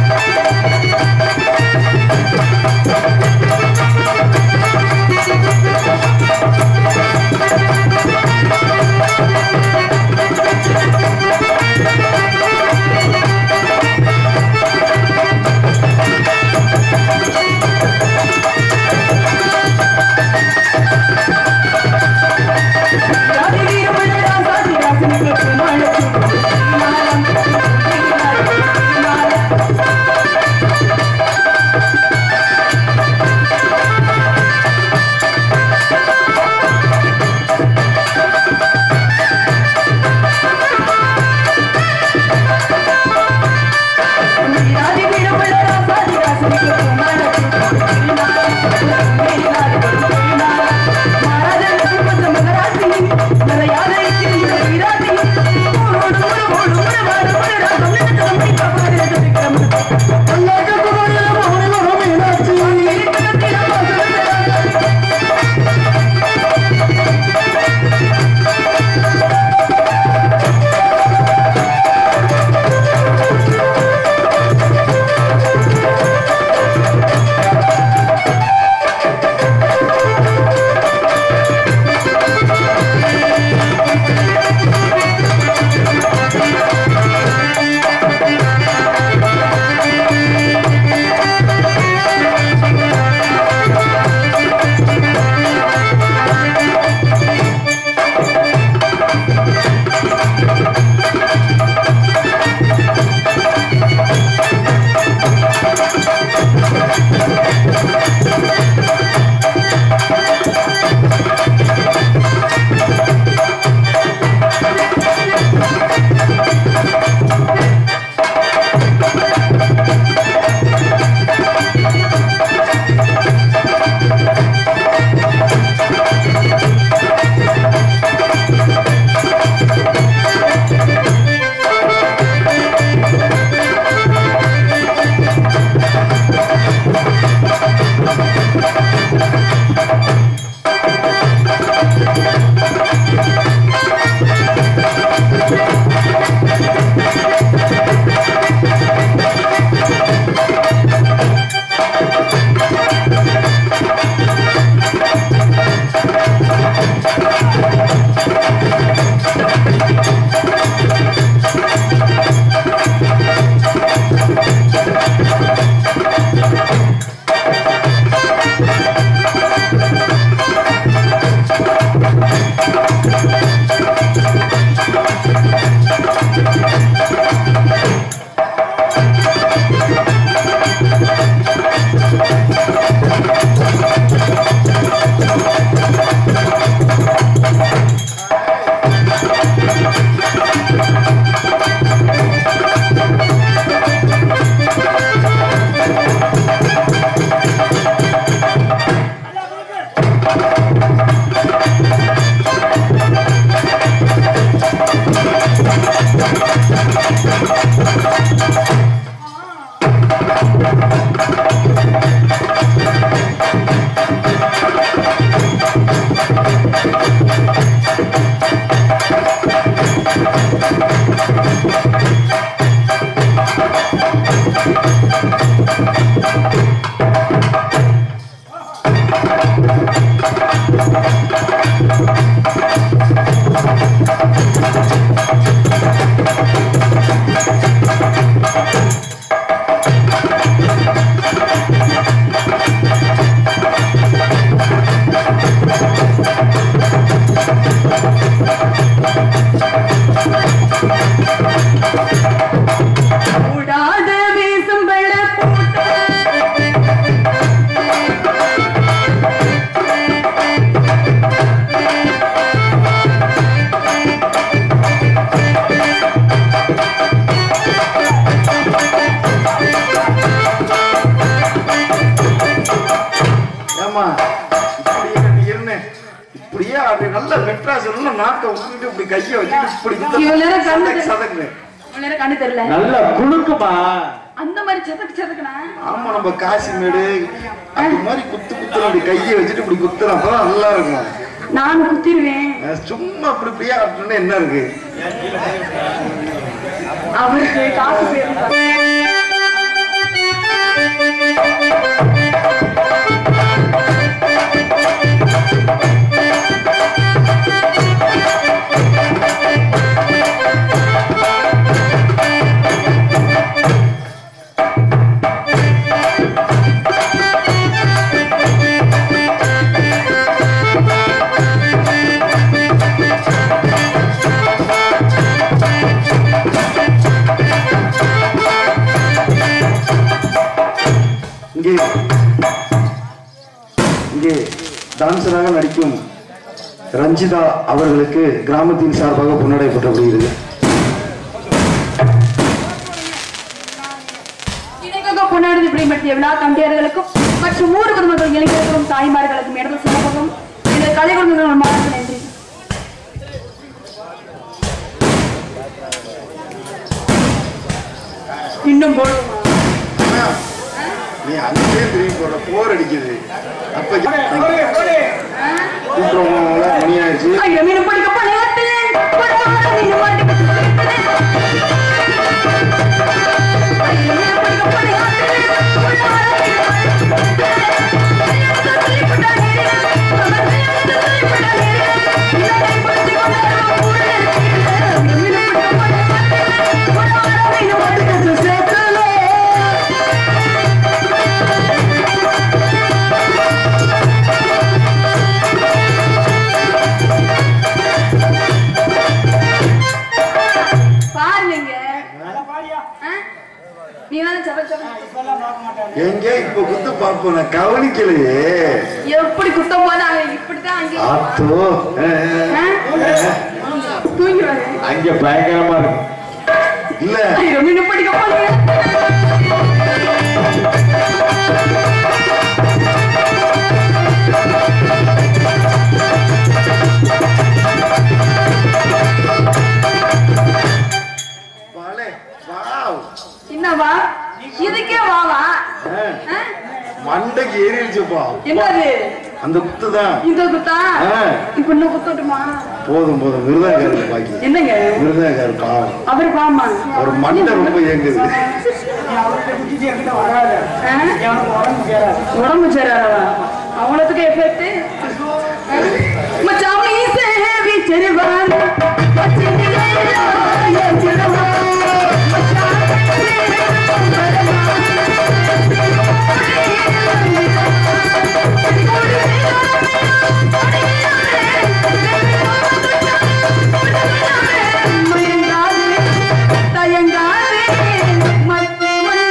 இல்லம்மா இப்படியே நீ இருன்னு இப்படியே அப்படி நல்ல மெட்ராஸ் எல்லாம் நாக்க விட்டுட்டு இப்படி கையை வச்சுட்டு இப்படி இவ்வளவு நேரம் கண்ணு சதக்கு சதக்குன்னு இவ்வளவு நேரம் கண்ணு தெரியல நல்லா குளுக்குமா அந்த மாதிரி சதக்கு சதக்குனா ஆமா நம்ம காசிமேடு அந்த மாதிரி குத்து குத்து அப்படி கையை வச்சுட்டு இப்படி குத்துறோம் அப்பதான் நல்லா இருக்கும் நான் குத்திருவேன் அஹ் சும்மா இப்படி இப்படியே அப்படின்னா என்ன இருக்கு அவருக்கு காசு போயிரும் இங்கே இங்கே டான்சராக நடிக்கும் ரஞ்சிதா அவர்களுக்கு கிராமத்தின் சார்பாக பொன்னடைப்பட்டப்படுகிறது இணைக்காக கொண்டாடுது இப்படிப்பட்ட விழா கண்டியர்களுக்கும் மற்றும் ஊர் குடும்பங்கள் இளைஞர்களுக்கும் தாய்மார்களுக்கும் இடது சமூகம் இந்த கலை குடும்பங்கள் மாற்ற நன்றி இன்னும் போடுவோமா நீ அங்கேயே திரும்பி போற போர் அடிக்குது அப்ப கூட்டுறவங்கள மணி ஆயிடுச்சு ஐயோ மீன் பிடிக்க பணியாட்டு ஒரு வாரம் மீன் மாட்டிக்க சொல்லிட்டு ஐயோ மீன் பிடிக்க பணியாட்டு ஒரு வாரம் மீன் மாட்டிக்க பாருங்க ஆ? நீ தானே சபை சபை எங்க இப்ப குத்து பார்ப்போம் நான் கவனிக்கலையே எப்படி குத்தம் போது அங்க இப்படித்தான் அங்கே ஆத்தோ அஹ், ஆ? தூங்கிடுவாங்க அங்க பயங்கரமா இருக்கும் இல்ல ஐயோ மீன் பிடிக்க போறீங்க வாலே, வாவ். என்னவா இதுக்கே வாவா அஹ், ஆ? மண்டைக்கு ஏறிடுச்சுப்பா என்னது அந்த குத்து தான் இந்த குத்தா ஆ. இப்ப இன்னும் குத்தட்டுமா போதும் போதும் விருதாகாரர் பாக்கி என்னங்க விருதாகாரர் பாவம் அவர் பாமா ஒரு மண்டை ரொம்ப இயங்குது ஆ? உடம்பு சேராதவா அவங்களுக்கு எஃபெக்ட் மச்சான் மீசே வீச்சரிவான் தயங்காதே மத்தி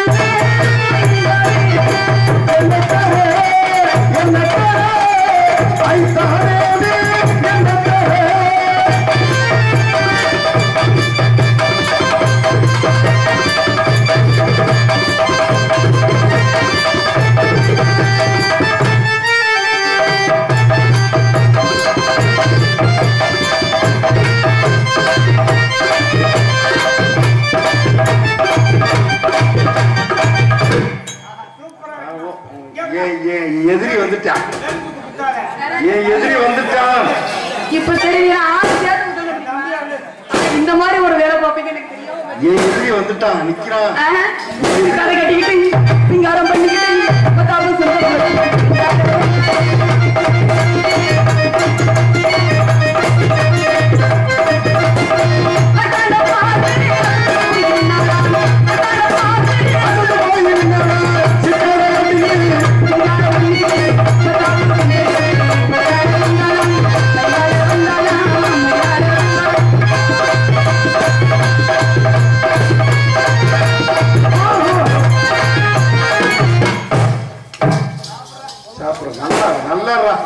ஏன் ஏன் எதிரி வந்துட்டான் என் எதிரி வந்துட்டான் இப்ப தெரியுது ஆசையா இந்த மாதிரி ஒரு வேலை பார்ப்பீங்க எனக்கு தெரியும் என் எதிரி வந்துட்டான் நிக்கிறான் ஆ? கதை கட்டிக்கிட்டு சிங்காரம் பண்ணிக்கிட்டு பத்தாவது சாப்பிடுறோம் நல்லா நல்லா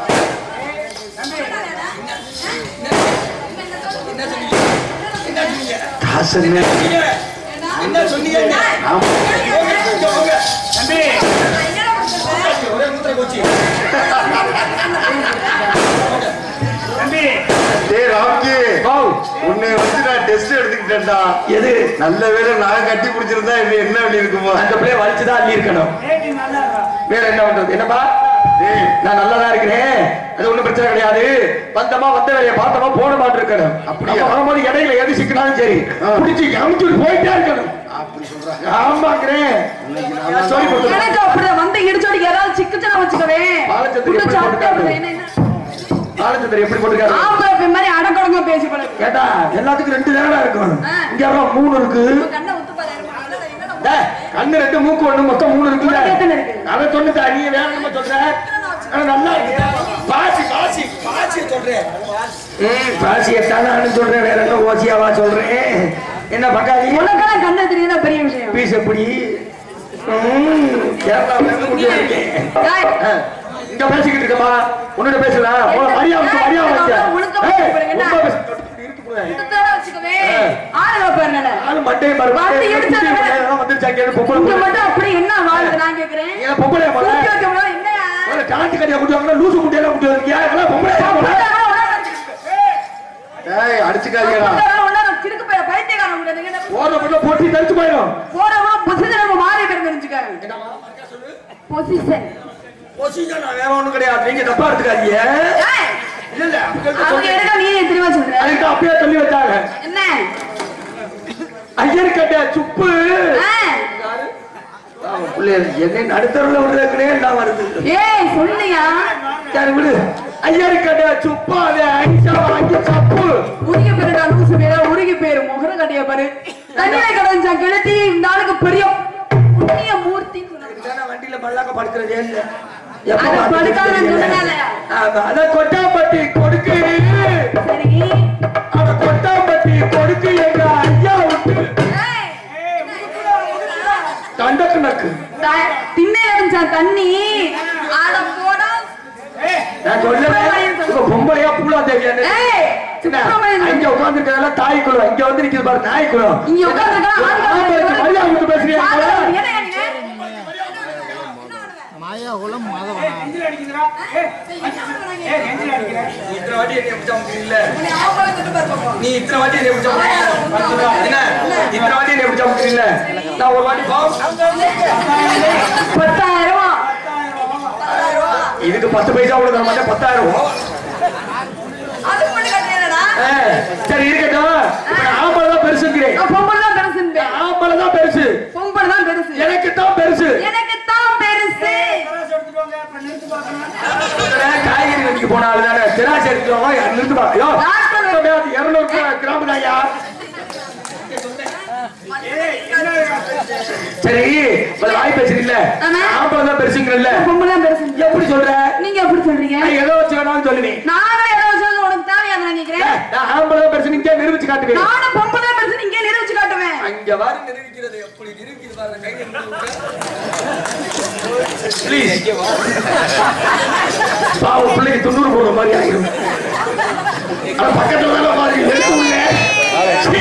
காசு என்ன ஆமா தம்பி ஒரே மூத்திர போச்சு ஏண்டா எது நல்ல வேளை நான் கட்டி பிடிச்சிருந்தா இன்னும் என்ன பண்ணி இருக்குமோ அந்த பிள்ளைய வலிச்சுதான் அள்ளி இருக்கணும் வேற என்ன பண்றது என்னப்பா டேய், நான் நல்லா தான் இருக்கிறேன் அது ஒண்ணும் பிரச்சனை கிடையாது வந்தமா வந்த வேலையை பார்த்தமா போன மாட்டு இருக்கணும் அப்படியா? நம்ம வரும்போது இடையில எது சிக்கினாலும் சரி ஆ. பிடிச்சி கவனிச்சுட்டு போயிட்டே இருக்கணும் அப்படி சொல்றாங்க ஆமாங்கிறேன் நான் சொல்லி கொடுத்துறேன். எனக்கு அப்படிதான் வந்து இடிச்சோடி யாராவது சிக்குச்சுன்னா வச்சுக்கவே பாலச்சந்திரன் குண்டு எப்படி சாப்பிட்டு போட்டுருக்காரு? அப்படி என்ன என்ன பாலச்சந்திரன் எப்படி போட்டுருக்காரு ஆம்பளை பெண் மாதிரி அடக்கடங்க பேசி பழகு கேட்டா எல்லாத்துக்கும் ரெண்டு நேரம் இருக்கும் ஆ. இங்க எவ்வளவு மூணு இருக்கு கண்ணை உத்து பாரு என்னடா, என்னடா, டேய், கண்ணு ரெண்டு மூக்கு ஒண்ணு மொத்தம் மூணு இருக்குல்ல உனக்கு எத்தனை இருக்கு? அவன் சொன்னதா நீ வேற நம்ம சொல்ற ஆனா நல்லா இருக்கு பாசி பாசி பாசி சொல்றேன் ம் பாசி எத்தானு சொல்றேன் வேற என்ன ஓசியாவா சொல்றேன் என்ன பக்காளி உனக்கெல்லாம் கண்ணை தெரியுதா பெரிய விஷயம் பீஸ் எப்படி ம், கேரளாவுல இருந்து கொண்டு வந்திருக்கேன். டேய், ஆ, இங்க பேசிக்கிட்டு இருக்கமா உன்னோட பேசலாம் போல மரியாதை மரியாதை வைக்க ஒழுங்கமா ஏய், பேசுறீங்க, என்ன? ரொம்ப பேச- இருக்கு போல. குடுத்தோட வச்சுக்கவே ஆ. ஆளுங்க பாரு நல்லா ஆளு மண்டையை பாரு, வந்து மண்டையை எடுத்தா குத்தி வேற. விட்டு வந்துருச்சாங்க, இது பொம்பளை இங்க பொண்ணு. மட்டும் அப்படி என்ன வாழுது நான் கேக்குறேன் நீங்க பொம்பளையா போல? தூக்கி வைக்க முடியாது, என்னையா? ஒரு டான்ஸ் கடையா கூட்டி வாங்கினா லூசு குட்டியெல்லாம் கூட்டி வந்திருக்கியா? இதெல்லாம் பொம்பளையா போல? ஏய் அடிச்சுக்காதீங்கடா உன்னோட உன்னோட கிறுக்கு பைய பைத்தியக்காரன் கூட நீங்க என்ன போற புள்ள போட்டி தரிச்சு போயிடும். போறவங்க பொசிஷன் நம்ம மாறி பேர் தெரிஞ்சுக்காங்க பொசிஷன் பொசிஷன் நான் வேற ஒண்ணும் கிடையாது. நீங்க தப்பா எடுத்துக்காதீங்க. இல்ல, இல்ல, அவங்களுக்கு அவங்க சொல்லி- எடுக்க நீ தெரியுமா சொல்ற அதுக்கு அப்பயே சொல்லி வச்சாங்க. என்ன ஐயர் கட்ட சுப்பு ஆ. அவன் பிள்ளைய என்னை நடுத்தருல விடுறதுக்குனே நான் வருது ஏய் சொல்லியா சரி விடு ஐயர் கட்ட சுப்பாவே ஐசா வாங்கி சப்பு உருகி பேருடா லூசு பேரா உருகி பேரு முகர கட்டிய பாரு தண்ணியில கடஞ்சா கிழத்தி இந்த ஆளுக்கு பெரிய புண்ணிய மூர்த்தி இதுதானே வண்டியில மல்லாக்க படுக்கிறதே இல்ல அத படுக்காம சொன்னனால. அத கொட்டாம்பட்டி கொடுக்கு சரி அத கொட்டாம்பட்டி கொடுக்கு எங்க ஐயா விட்டு ஏய், தண்டக்கு நக்கு த- திண்ணையில இருந்துச்சா தண்ணி அட போடா நான் சொல்லுவேன் உங்க பொம்பளையா பூலா தேவியான்னு ஏய் சுப்பிரமணியன் அங்க உட்கார்ந்து தாய் குளம் இங்க வந்து நிக்குது பாரு நாய் குளம் இங்க உட்கார்ந்திருக்கா, ஆண்கள் மரியாதை விட்டு பேசுறீங்க பாக்குறவங்க என்னையா நீ? மாயா குலம் மாதவனா இத்தனை வாட்டி என்னை பிடிச்சா இல்ல உன்னை ஆம்பளை தொட்டு பாரு பாப்போம். நீ இத்தனை வாட்டி என்னை பிடிச்சா என்ன இத்தனை வாட்டி என்னை பிடிச்சா இல்ல நான் ஒரு வாட்டி பாவம் பத்தாயிரம் ரூபா. இதுக்கு பத்து பைசா கூட தர மாட்டேன் பத்தாயிரம் ரூபாய். அதுக்கு மட்டும் கட்டுறீங்களா? ஆ, சரி இருக்கட்டும் இப்ப நான் ஆம்பளை தான் பெருசுங்கிறேன் நான் பொம்பளை தான் பெருசுன்பேன். ஆம்பளை தான் பெருசு பொம்பளை தான் பெருசு. எனக்கு தான் பெருசு எனக்கு தான் பெருசு. நான் காய்கறி வண்டிக்கு போன ஆளு தானே திராட்சை எடுத்துருவாங்க நிறுத்து பா ஐயோ நாட்கள் இருநூறு கிராம் தான் யார் சரி ஒரு வாய் பேசுறீல்ல ஆமா. ஆம்பளை தான் பெருசுங்கிறல்ல பொம்பளை தான் பெருசுன்பேன். எப்படி சொல்ற நீங்க எப்படி சொல்றீங்க நான் ஏதோ வச்சு வேணாலும் சொல்லுவேன் நானும் ஏதோ சொல்றது உனக்கு தேவையா நான் நினைக்கிறேன் நான் ஆம்பளை தான் பெருசு நீங்க நிரூபிச்சு காட்டுவேன் நானும் பொம்பளை தான் பெருசு நீங்க நிரூபிச்சு காட்டுவேன் அங்க வாரு நிரூபிக்கிறது எப்படி நிரூபிக்கிறது பாருங்க கை ப்ளீஸ் பாவம் பிள்ளைக்கு துண்ணூறு போடுற மாதிரி ஆயிரும் ஆனா பக்கத்துல தானே பாருங்க எடுத்து உள்ள சீ.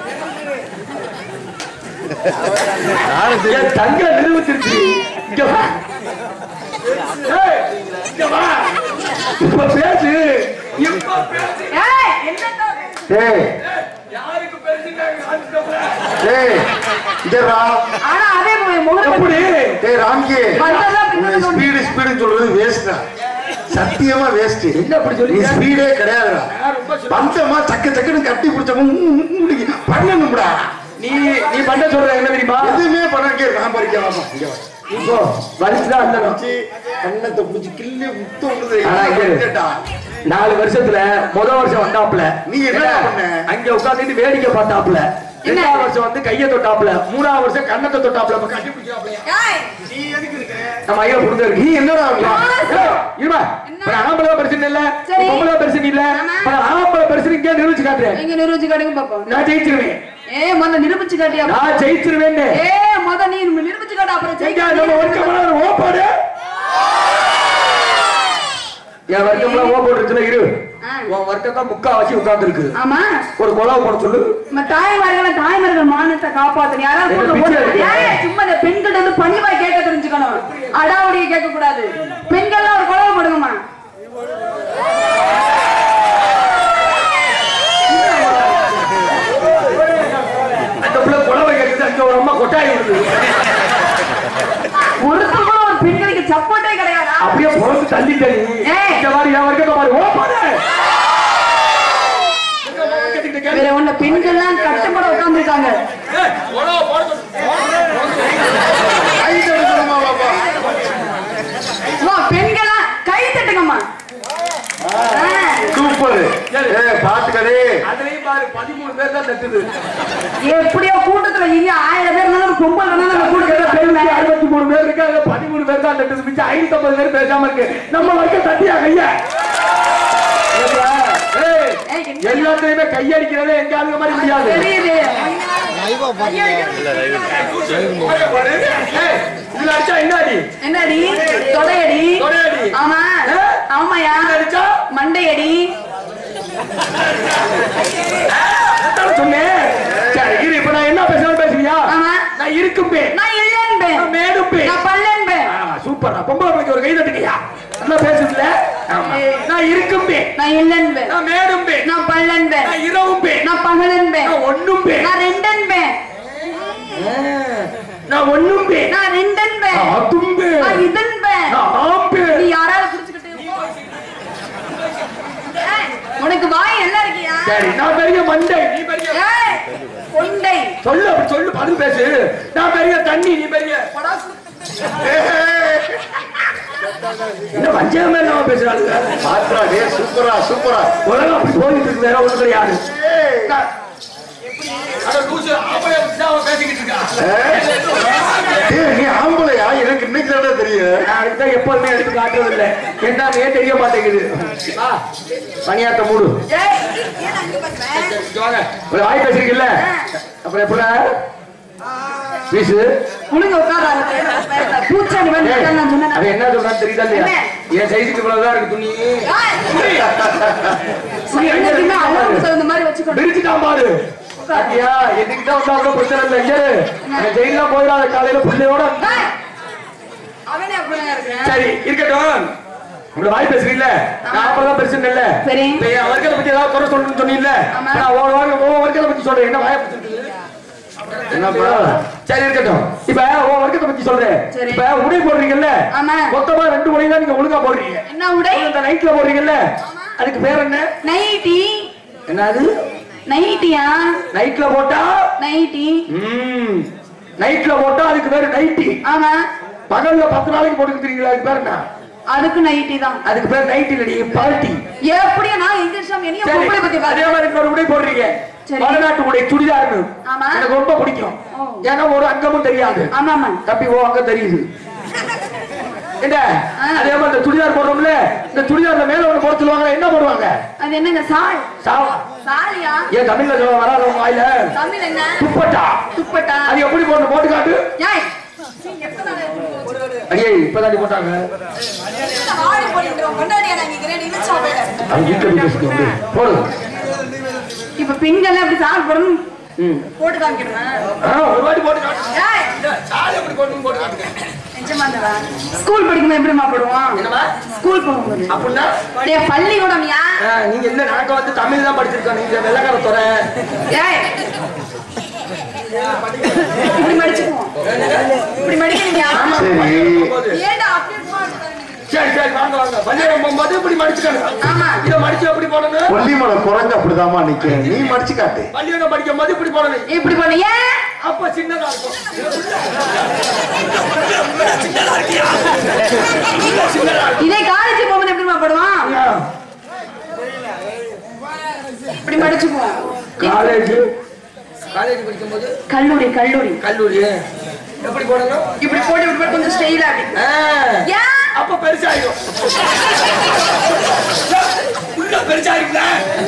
என் தங்க நிரூபிச்சிருச்சு இங்க வா ஏய், இங்க வா இப்ப பேசு இப்ப பேசு ஏய் என்ன தான் பெருசு? ஏய் யாருக்கு பேசுங்க ஏய் இதரா ஆனா அதே போய் முகத்தை எப்படி டேய் ராம்கி வந்ததெல்லாம் உன்னை பின்னாடி கொண்டு- ஸ்பீடு ஸ்பீடு சொல்றது வேஸ்டா சத்தியமா வேஸ்ட் என்ன அப்படி நீ சொல்றீங்க? ஸ்பீடே கிடையாதுடா நான் ரொம்ப சொல்ல- பந்தமா சக்க சக்குன்னு கட்டி பிடிச்சவங்க பண்ணணும்டா நீ நீ பண்ண சொல்ற என்ன தெரியுமா எதுவுமே பண்ணக்கே நான் பறிக்கலாமா இங்க வா. இப்போ வலிச்சுதான் அந்த வச்சு கண்ணத்தை பிடிச்சி கிள்ளி முத்த விடுது ஆனா இங்க இரு. கேட்டா நாலு வருஷத்துல முத வருஷம் வந்தாப்புல நீ என்ன பண்ண? அங்க உட்கார்ந்துட்டு வேடிக்கை பார்த்தாப்புல என்ன? ரெண்டாவது வருஷம் வந்து கையை தொட்டாப்புல மூணாவது வருஷம் கண்ணத்தை தொட்டாப்புல இப்ப கட்டி பிடிச்சாப்புல ஏய் நம்ம ஐயா கொடுத்தாரு நீ என்னடா ஆமா. இருமா இப்ப ஆம்பளை பெருசு இல்ல சரி. பொம்பளை பெருசு இல்ல ஆமா. இப்ப ஆம்பளை பெருசு இங்கே நிரூபிச்சு காட்டுறேன் நீங்க நிரூபிச்சு காட்டுங்க பாப்போம் நான் ஜெயிச்சிருவேன் ஏ முத நிரூபிச்சு காட்டியா நான் ஜெயிச்சிருவேன்னு ஏ முத நீ நிரூபிச்சு காட்டு அப்புறம் எங்க ஜெயிக்க நம்ம வர்க்கமெல்லாம் ஓப்பாடு என் வர்க்கம்லாம் ஓ போட்டுருச்சுல இரு ஆ. உன் வர்க்கம் தான் முக்கா வச்சு உட்கார்ந்து இருக்கு ஆமா ஒரு குழாவை போட சொல்லு நம்ம தாய்மார்கள் தாய்மார்கள் மானத்தை காப்பாத்தணும் யாராவது என்ன போட்டு பிச்சை ஓட்டு- எடுக்கிறியா? ஏய், சும்மா இந்த பெண்கள் வந்து பணிவா கேட்க தெரிஞ்சுக்கணும் அடாவடியை கேட்க கூடாது பெண்கள்லாம் ஒரு குழவை போடுங்கம்மா கொட்டாய் விடுது ஒருத்தர் கூட ஒரு பெண்களுக்கு சப்போர்ட்டே கிடையாதா அப்படியே புறத்து தள்ளிட்டே நீ. ஏய். இந்த மாதிரி என் வரைக்கும் பாரு ஓ பாரு எங்க போய் கேட்டுக்கிட்டு கேளு. வேற ஒண்ணு பெண்கள்லாம் கஷ்டப்பட உட்கார்ந்துருக்காங்க ஏய், போடா, போட சொல்லு. கை தட்டுக்கணுமா பாப்பா வா பெண்கள்லாம் கை தட்டுங்கம்மா ஆ. சூப்பர் ஏ பாத்துக்கடே அதுலயும் பாரு பதிமூணு பேர் தான் தட்டுது எப்படியோ கூட்டத்துல இங்க ஆயிரம் பேர் இருந்தாலும் பொம்பளை இருந்தாலும் நம்ம கூட்டத்துல பெருமை அறுபத்தி மூணு பேர் இருக்காங்க பதிமூணு பேர் தான் தட்டுது மிச்சம் ஐநூத்தி ஐம்பது பேர் பேசாம இருக்கு நம்ம வரைக்கும் தட்டியா கையா ஏய், ஏய், என்ன? எல்லாத்துலயுமே கையடிக்கிறதே எங்க ஆளுங்க மாதிரி முடியாது தெரியுது லைவா ஏய், இதுல அடிச்சா என்ன அடி என்னடி தொடையடி தொடையடி. ஆமா ஆ? ஆமாயா இதுல அடிச்சா மண்டையடி அதான் சொன்னேன் சரி இரு இப்ப நான் என்ன பேசுறேன் பேசுறியா ஆமா. நான் இருக்கும் பே நான் இல்லன்பேன் நான் மேடும் பே நான் பல்லன்பேன் சூப்பர் பொம்பளை பிள்ளைக்கு ஒரு கை தட்டுக்கியா நல்லா பேசுதுல ஆமா நான் இருக்கும் பே நான் இல்லன்பேன் நான் மேடும் பே நான் பல்லன்பேன் நான் இரவும் பே நான் பகலன்பேன் நான் ஒண்ணும் பே நான் ரெண்டன்பேன் நான் ஒண்ணும் பே நான் ரெண்டன்பேன் நான் அதும் பே நான் இதன்பேன் நான் ஆம் பே நீ யாராவது குடிச்சுக்கிட்டு போ. ஏய், உனக்கு வாய் நல்லா இருக்கியா சரி நான் பெரிய மண்டை நீ பெரிய ஏய், கொண்டை சொல்லு அப்படி சொல்லு பதில் பேசு நான் பெரிய தண்ணி நீ பெரிய என்ன வஞ்சகமே இல்லாம பேசுறாளுங்க பாத்துடா டே சூப்பரா சூப்பரா உலகம் அப்படி போயிட்டு இருக்கு வேற ஒண்ணு கிடையாது நான்- அட லூசு, ஆம்பளை அப்படிதான் அவன் பேசிக்கிட்டு இருக்கான். ஏய் நீ ஆம்பளையா எனக்கு இன்னைக்கு தான் தெரியும் நான் அதுக்குதான் எப்போதுமே எடுத்து காட்டுறது இல்ல என்னன்னே தெரிய மாட்டேங்குது வா, பணியாத்த மூடு ஏய், ஏன் அங்க பாக்குற? இங்க வாங்க ஒரு வாய் பேசுறீங்கல்ல அப்புறம் எப்படா பீசு ஒழுங்கா உட்காராது. பூச்சாண்டி மாதிரி ஏய், இருக்கான்னு நான் சொன்னேனா? அவன் என்ன சொல்றான்னு தெரியுதா இல்லையா என்ன? என் சைஸுக்கு இவ்வளவுதான் இருக்கு துணி ஏய், துணி. துணி எங்க எல்லாத்தையுமே இருக்கு அளவுக்கு பாரு. தகுந்த மாதிரி வச்சுக்கணும். விரிச்சுட்டான் பாரு பாத்தியா எதுக்கிட்ட வந்தா கூட பிரச்சனை இல்லை இங்க இரு. அவன் ஜெயிலாம் போயிடாத காலையில பிள்ளையோட ஏய், அவனே அப்படிதான் இருக்கிறான். சரி இருக்கட்டும் உங்களை வாய் பேசுறீல்ல நான் அப்பதான் பெருசுன்னு இல்ல சரி. இப்ப என் வர்க்கத்தை பத்தி ஏதாவது குறை சொல்லணும்னு சொன்னீங்கல்ல ஆமா. நான் உன் வர்க்க- உன் வர்க்கத்தை பத்தி சொல்றேன் என்ன வாய என்னப்பா சரி இருக்கட்டும் இப்ப உன் வர்க்கத்தை பத்தி சொல்றேன் சரி. இப்ப உடை போடுறீங்கல்ல ஆமா. மொத்தமா ரெண்டு உடை தான் நீங்க ஒழுங்கா போடுறீங்க என்ன உடை இந்த நைட்ல போடுறீங்கல்ல அதுக்கு பேர் என்ன நைட்டி என்னது நைட்டியா நைட்ல போட்டா நைட்டி ம் நைட்ல போட்டா அதுக்கு பேரு நைட்டி ஆமா பகல்ல பத்து நாளைக்கு போட்டுக்கிறீங்களா அதுக்கு பேர் என்ன அதுக்கு நைட்டி தான் அதுக்கு பேர் நைட் இல்லடி பார்ட்டி எப்படியா நான் எங்க விஷயம் என்னைய பொம்பளை பத்தி அதே பாரு மாதிரி இன்னொரு உடை போடுறீங்க சரி. வடநாட்டு உடை சுடிதார்னு ஆமா. எனக்கு ரொம்ப பிடிக்கும் ஓ. ஏன்னா ஒரு அங்கமும் தெரியாது ஆமா ஆமா தப்பி ஓ அங்க தெரியுது என்ன ஆ. அதே மாதிரி இந்த சுடிதார் போடுறோம்ல இந்த சுடிதார்ல மேல ஒண்ணு போட சொல்லுவாங்க என்ன போடுவாங்க அது என்னங்க சால் சாவா சாலியா ஏன் தமிழ்ல சொல்ல வராதவங்க வாயில தமிழ் என்ன துப்பட்டா துப்பட்டா அது எப்படி போடணும் போட்டு காட்டு ஏய் எத்தனை நாள் இருக்கு? அடியே இப்பதாண்டி போட்டாங்க எத்தனை வாழை போட்டுட்டு கொண்டாடியா நான் கேக்குறேன் இழுச்சா போயிட அது வீட்டுல போய் பேசிக்கோ போடு இப்ப பெண்கள் அப்படி சால் போடணும் ம். போட்டு காமிக்கிறேன் ஆ, ஒரு வாட்டி போட்டு காட்டு ஏய் சாலை எப்படி போடணும் போட்டு காட்டுங்க நிஜமா இருந்தா ஸ்கூல் படிக்கும்போது எப்படிமா போடுவோம் என்னமா ஸ்கூல் போகும்போது அப்படின்னா டேய் பள்ளிக்கூடம்யா ஆ, நீங்க என்ன நாக்க வந்து தமிழ் தான் படிச்சிருக்கோம் நீங்க வெள்ளக்கார துறை ஏய் இப்படி மடிச்சுக்குவோம் இப்படி மடிக்கிறீங்க சரி ஏன்டா அப்டேட் பண்ணுறீங்க சரி சரி வாங்க வாங்க பள்ளியிடம் போகும்போது இப்படி மடிச்சுக்கணும் ஆமா. இதை மடிச்சு எப்படி போடணும் கொல்லிமலை குரங்கு அப்படிதாம்மா நிக்கிறேன் நீ மடிச்சு காட்டு பள்ளியிடம் படிக்கும் போது இப்படி போடணும் இப்படி பண்ண ஏன் அப்ப சின்னதா இருக்கும் இதே காலேஜ் போகும்போது எப்படிமா போடுவான் ஆ, இப்படி மடிச்சுக்குவோம் காலேஜ் காலேஜ் படிக்கும் போது கல்லூரி கல்லூரி கல்லூரி எப்படி போடணும் இப்படி போட்டு இப்படி போட்டு கொஞ்சம் ஸ்டைலா அப்படி ஆ, ஏன் அப்ப பெருசாயிடும் உள்ள பெருசாயிருக்குல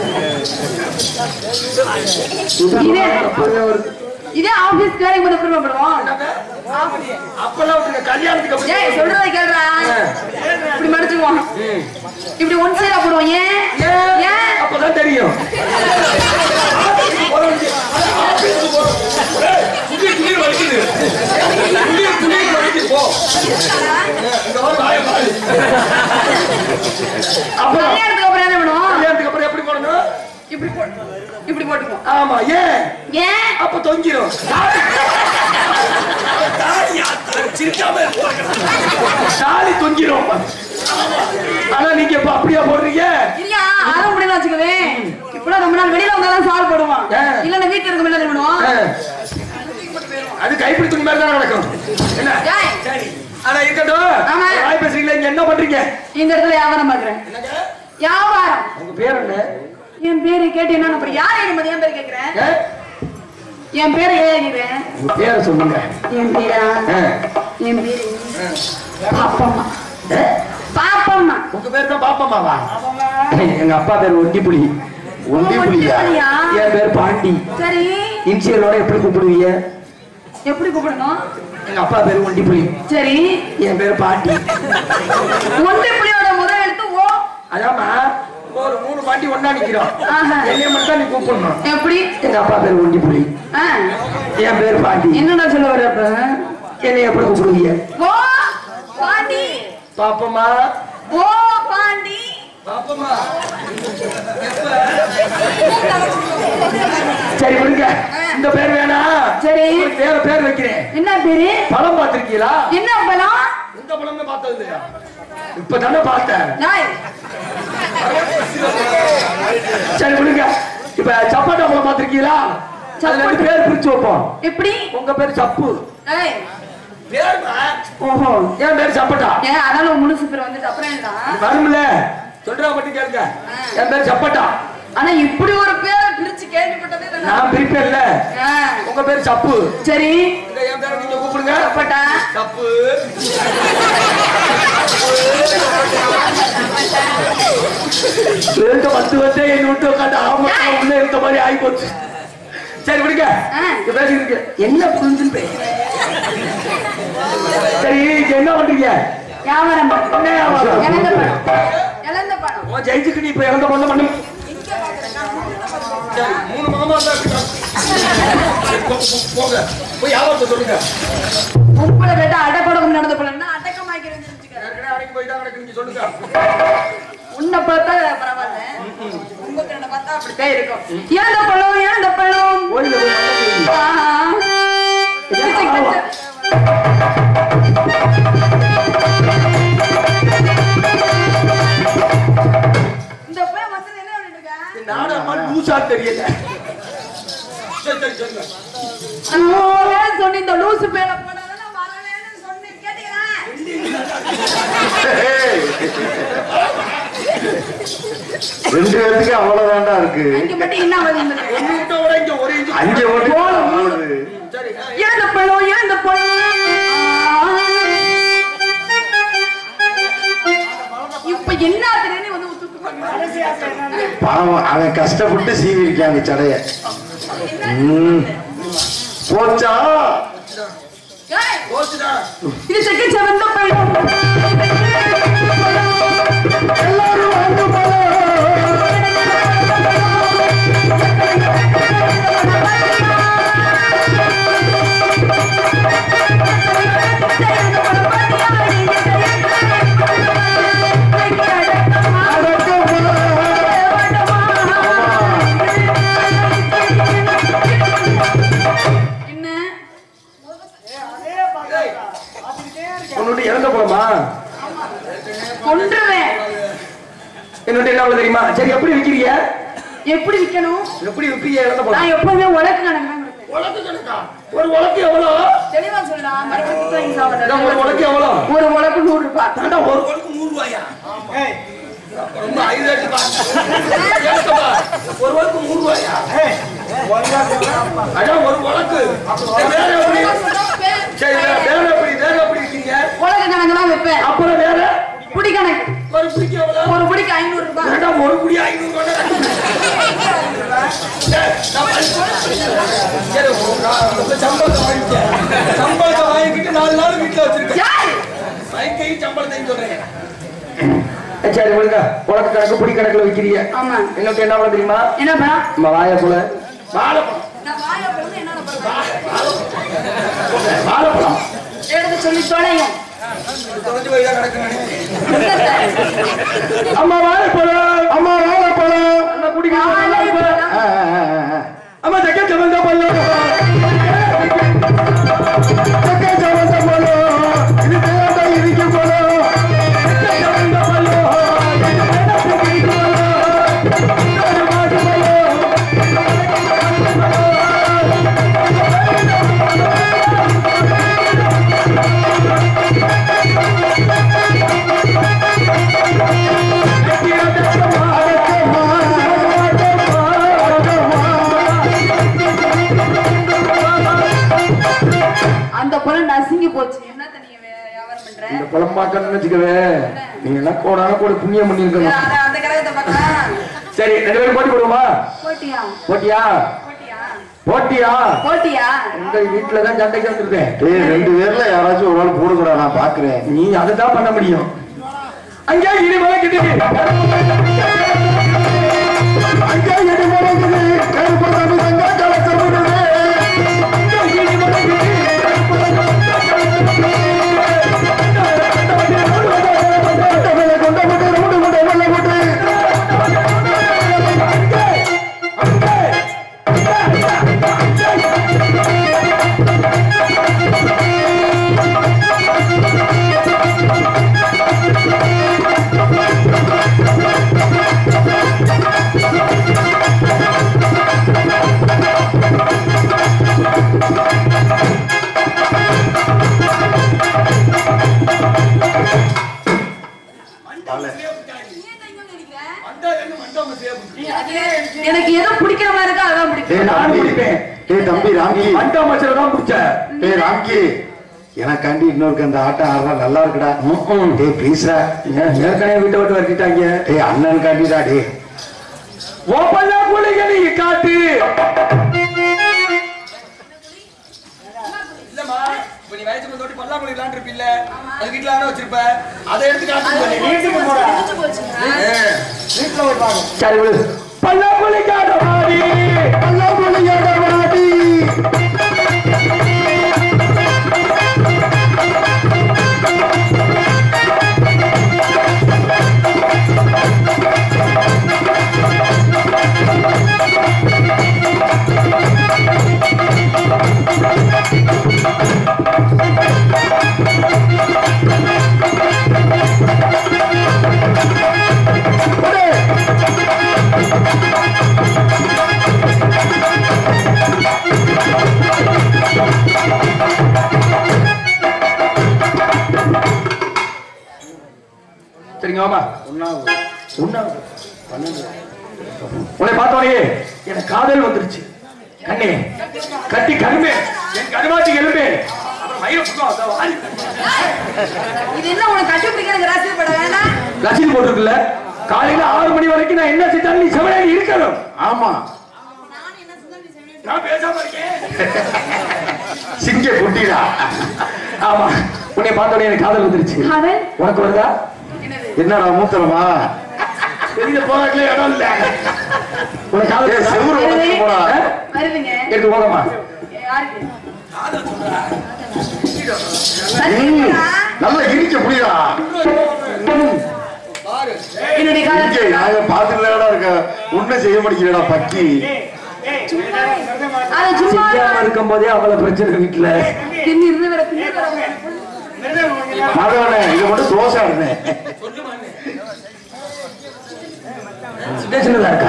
இதே இதே ஆபீஸ் வேலைக்கு போது எப்படி போடுவோம் அப்பெல்லாம் விட்டுருங்க, கல்யாணத்துக்கு அப்புறம் ஏய் சொல்றதை கேளுடா இப்படி மடிச்சுக்குவோம் இப்படி ஒன் சைடா போடுவோம் ஏன் ஏன்? ஏன் அப்பதான் தெரியும் போட வேண்டிய- அட, ஆபீஸ்க்கு போறோம். ஏய், துணி, துணி வலிக்குது. துணி, துணி வலிக்குது, போ. இங்க வா, வாயை பாரு. அப்புறம் கல்யாணத்துக்கு அப்புறம் என்ன பண்ணுவோம் கல்யாணத்துக்கு அப்புறம் எப்படி போடணும் இப்படி போட்டு இப்படி போட்டுக்குவோம் ஆமா ஏன் ஏன் அப்ப தொங்கிரும் சிரிக்காம சாலி தொங்கிரும் ஆனா நீங்க இப்ப அப்படியா போடுறீங்க இல்லையா அரை முடியல வச்சுக்கவே இப்பெல்லாம் ரொம்ப நாள் வெளியில வந்தாலும் சால் போடுவான் ஆ. இல்லன்னா வீட்டுல இருக்க முடியல பண்ணுவோம் ஆ. அது கைப்பிடி துணி மாதிரி தான் நடக்கும் என்ன ஏய். சரி ஆனா இருக்கட்டும் ஆமா. வாய் பேசுறீங்களா இங்க என்ன பண்றீங்க இந்த இடத்துல வியாபாரம் பாக்குறேன் வியாபாரம் உங்க பேர் என்ன என் பேரு கேட்டு என்ன அப்புறம் யார் எழுமதி என் பேர் கேக்குறேன் ஆ? என் பேரை ஏகிறேன் உங்க பேரை சொல்லுங்க என் பேரா ஆ. என் பேரு பாப்பம்மா ஆ? பாப்பம்மா உங்க பேர் தான் பாப்பம்மாவா எங்க அப்பா பேர் ஒண்டி புலி ஒண்டி புலியா புலியா? என் பேர் பாண்டி சரி இன்சியலோட எப்படி கூப்பிடுவீங்க எப்படி கூப்பிடணும் எங்க அப்பா பேர் ஒண்டி புலி சரி என் பேர் பாண்டி ஒன்றை புலியோட முதல் எழுத்து ஓ அதாம்மா ஒரு மூணு பாண்டி ஒண்ணா நிக்கிறோம் ஆஹா. என்னைய மட்டும் தான் நீ கூப்பிடணும் எப்படி எங்க அப்பா பேர் ஒண்டி புலி ஆ, என் பேர் பாண்டி என்னடா சொல்ல வர அப்ப என்னை எப்படி கூப்பிடுவீங்க ஓ பாண்டி பாப்பம்மா ஓ பாண்டி பாப்பம்மா சரி விடுங்க இந்த பேர் வேணாம் சரி உங்களுக்கு வேற பேர் வைக்கிறேன் என்ன பேரு படம் பார்த்திருக்கீங்களா என்ன பலம் இந்த படமே பார்த்தது இல்லையா இப்ப தானே பார்த்தேன் நாய் சரி விடுங்க இப்ப சப்பாட்டா படம் பார்த்திருக்கீங்களா அதுல ரெண்டு பேர் பிரிச்சு வைப்போம் எப்படி உங்க பேர் சப்பு ஏய் பேருமா ஓஹோ என் பேர் சப்பட்டா ஏன் அதனால உன் முழுசு பேர் வந்துட்டு அப்புறம் என்ன வரும்ல சொல்றா மட்டும் கேளுங்க என் பேர் சப்பட்டா ஆனா இப்படி ஒரு பேரை பிரிச்சு கேள்விப்பட்டதே இல்ல நான். நான் பிரிப்பேன்ல ஆ, உங்க பேர் சப்பு சரி இந்த என் பேரை நீங்க கூப்பிடுங்க அப்பட்டா சப்பு இருக்க பத்து வந்து என்ன விட்டு உட்காந்து ஆமா உள்ள இருக்க மாதிரி ஆகி போச்சு சரி விடுங்க ஆ. இங்க பேசிருக்கு என்ன புரிஞ்சுன்னு பேசுறேன் சரி இங்க என்ன பண்றீங்க வியாபாரம் பண்ணு. என்ன வியாபாரம்? இழந்த பணம் இழந்த பணம் உன் ஜெயிச்சுக்கு நீ இப்ப இறந்த பண்ண பண்ணு சரி, மூணு மாமா தான் இருக்கணும். சரி, போ- போ- போங்க போய் வியாபாரத்தை சொல்லுங்க உங்களை கேட்டா அடப்படம் நடந்த பலன்னா அடக்கமாக்கிறேன் தெரிஞ்சுக்க ஏற்கனவே அடங்கி போய் தான் கிடக்கு நீங்க சொல்லுங்க உன்னை பார்த்தா பரவாயில்ல உங்க திறனை பார்த்தா அப்படித்தான் இருக்கும் இழந்த பழம் இழந்த பழம் கோயில போய் நல்லா செய்யுங்க. இந்த பையன் வந்து என்ன பண்ணிட்டு இருக்க நாடகமா லூசா தெரியல சரி, சரி, சொல்லுங்க. அப்பவே சொன்ன இந்த லூசு பேர போடாத நான் வரவேன்னு சொன்னி கேட்டீங்களா ஏய். ரெண்டு பேருக்கு அவ்வளவுதான்டா இருக்கு அங்க மட்டும் என்ன பதில் ஒண்ணு விட்ட விட இங்க ஒரு இன்ச்சு அங்க மட்டும் ஆகுது. சரி ஆ, இழந்த பழம் இழந்த பழம் இப்ப என்ன ஆகுதுன்னு வந்து உத்துட்டு போங்க பாவம் அவன் கஷ்டப்பட்டு சீவி இருக்காங்க சடைய ம். போச்சா ஏய், போச்சுடா. இது செக்க செவந்த பழம் எல்லாரும் வந்து என்ன உன்னுடைய இறந்த போலமா கொன்றுவேன் என்னுடைய என்ன அவ்வளவு தெரியுமா சரி எப்படி விக்கிறீங்க எப்படி விக்கணும் எப்படி விப்பீங்க இறந்த போல நான் எப்பவுமே உலக்கு கணக்கு தான் கொடுப்பேன். உலக்கு கணக்கா ஒரு உலக்கு எவ்வளவு தெளிவா சொல்றா மறுபடியும் குத்து வாங்கி சாப்பிடுறேன். அதான் ஒரு உலக்கு எவ்வளவு ஒரு உலக்கு நூறு ரூபாய் தாண்டா ஒரு உலக்கு நூறு ரூபாயா ரொம்ப ஐదు ரேட்டு பா. கேளுங்கப்பா. ஒரு உலக்கு நூறு ரூபாயா அதான் ஒரு உலக்கு சரி, வேற எப்படி சரி வேற வேற எப்படி வேற எப்படி இருக்கீங்க உலக கணக்கு தான் வைப்பேன் அப்புறம் வேற புடி கணக்கு ஒரு பிடிக்க எவ்வளவு ஒரு புடிக்கு ஐநூறு ரூபாய் வேண்டாம் ஒரு குடி ஐநூறு ரூபாய் சரி, நான் உங்க சம்பளத்தை வாங்கிக்க. சம்பளத்தை வாங்கிக்கிட்டு நாலு நாள் வீட்டுல வச்சிருக்கேன் யார் வாங்கிக்கையும் சம்பளத்தையும் சொல்றேன் சரி விடுங்க உனக்கு கணக்கு புடி கணக்குல வைக்கிறீங்க ஆமா எனக்கு என்ன பண்ண தெரியுமா என்ன பணம் நம்ம வாழை போல வாழைப்பழம் நான் வாயை பிளந்து என்னென்ன பண்றேன் வாழைப்பழம் எடுத்து சொல்லி தொலையும் தொலைஞ்சு போய் தான் கிடக்கு அம்மா வாழைப்பழம் அம்மா வாழைப்பழம் அம்மா குடிக்க வாழைப்பழம் ஆ, ஆ, ஆ, ஆ. அம்மா தக்க சமந்த பழம் சக்கை சவந்த பழம் பார்க்கணும்னு வச்சுக்கவே நீங்க எல்லாம் கோடான கூட புண்ணியம் பண்ணிருக்கணும் அந்த அந்த கழகத்தை பார்த்தா சரி ரெண்டு பேரும் போட்டி போடுவோமா போட்டியா போட்டியா போட்டியா போட்டியா போட்டியா உங்க வீட்டுல தான் சண்டைக்கு வந்துருக்கேன் ஏய் ரெண்டு பேர்ல யாராச்சும் ஒரு ஆள் போடுங்கடா நான் பாக்குறேன் நீ அதை தான் பண்ண முடியும் அங்கே இடிமலை கிட்டி அங்கே எடி முறைக்குது கருப்பு தமிழ் தங்க கலக்க விடுது கொண்ட கொண்ட கொண்ட கொண்ட கொண்ட கொண்ட கொண்ட எனக்கு எதோ பிடிக்கிற மாதிரி இருக்கா அதான் பிடிக்கும் ஏய் நான் தம்பி பிடிப்பேன். ஏய் தம்பி ராம்கி வண்டா மச்சல தான் பிடிச்ச ஏய் ராம்கி எனக்காண்டி இன்னொருக்கு அந்த ஆட்டம் ஆடுறா நல்லா இருக்குடா டேய் ப்ளீஸ்ரா ஏற்கனவே வீட்டை விட்டு வரட்டிட்டாங்க ஏய் அண்ணனுக்காண்டிடா டேய் ஓப்பல்ல புலிகளை காட்டு இல்லம்மா இப்ப நீ வயசுக்கு வந்தோட்டி பல்லாங்குழி விளையாண்டுருப்பில்ல அது வீட்டுல தானே வச்சிருப்ப அதை எடுத்து காட்டு வீட்டுக்கு போடா வீட்டுல போய் பாரு சரி விடு பல்ல புலி காட்டு மாடி அல்லா புலியோட வாடி சரிங்க மாமா உண்ணாவது உன்னை பார்த்தோனே எனக்கு காதல் வந்துருச்சு கண்ணே கட்டி கருமே என் கருமாட்டி எலும்பே அப்புறம் மயிரை புக்கம் அதான் வாரி. இது என்ன உனக்கு கட்டி பிடிக்கிறது ராசிப்பட வேணாம் ரசீது போட்டிருக்குல்ல காலையில ஆறு மணி வரைக்கும் நான் என்ன செஞ்சாலும் நீ செவனே இருக்கணும் ஆமா நான் பேசாம இருக்கேன் சிங்க குட்டிடா ஆமா உன்னை பார்த்தோனே எனக்கு காதல் வந்துருச்சு காதல்? உனக்கு வருதா என்னடா மூத்தரமா வெளியில போறதுல இடம் இல்ல உனக்கு காதல் ஏய் வருதா? செவுரு உடைச்சு போடா ஆ? வருதுங்க எடுத்து போகமா யாருக்கு ம், நல்லா இடிக்க புரியுதா என்னுடைய காதல் இங்கே நாங்க பாத்துட்டு இருக்க ஒண்ணும் செய்ய மாட்டேங்கிறடா பக்கி அது சும்மா சிக்காம இருக்கும் போதே அவ்வளவு பிரச்சனை வீட்டுல தின்னு இருந்து வேற தின்னு வேற மதவனே இது மட்டும் தோசை இருந்தேன் சின்ன சின்னதா இருக்கா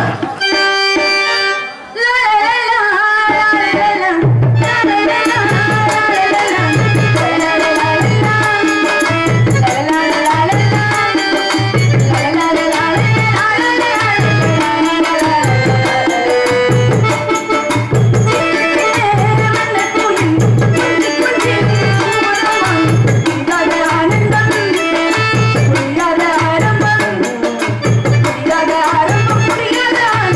ஆனந்தம் புரியாத ஆரம்பம் புரியாத ஆரம்பம் புரியாத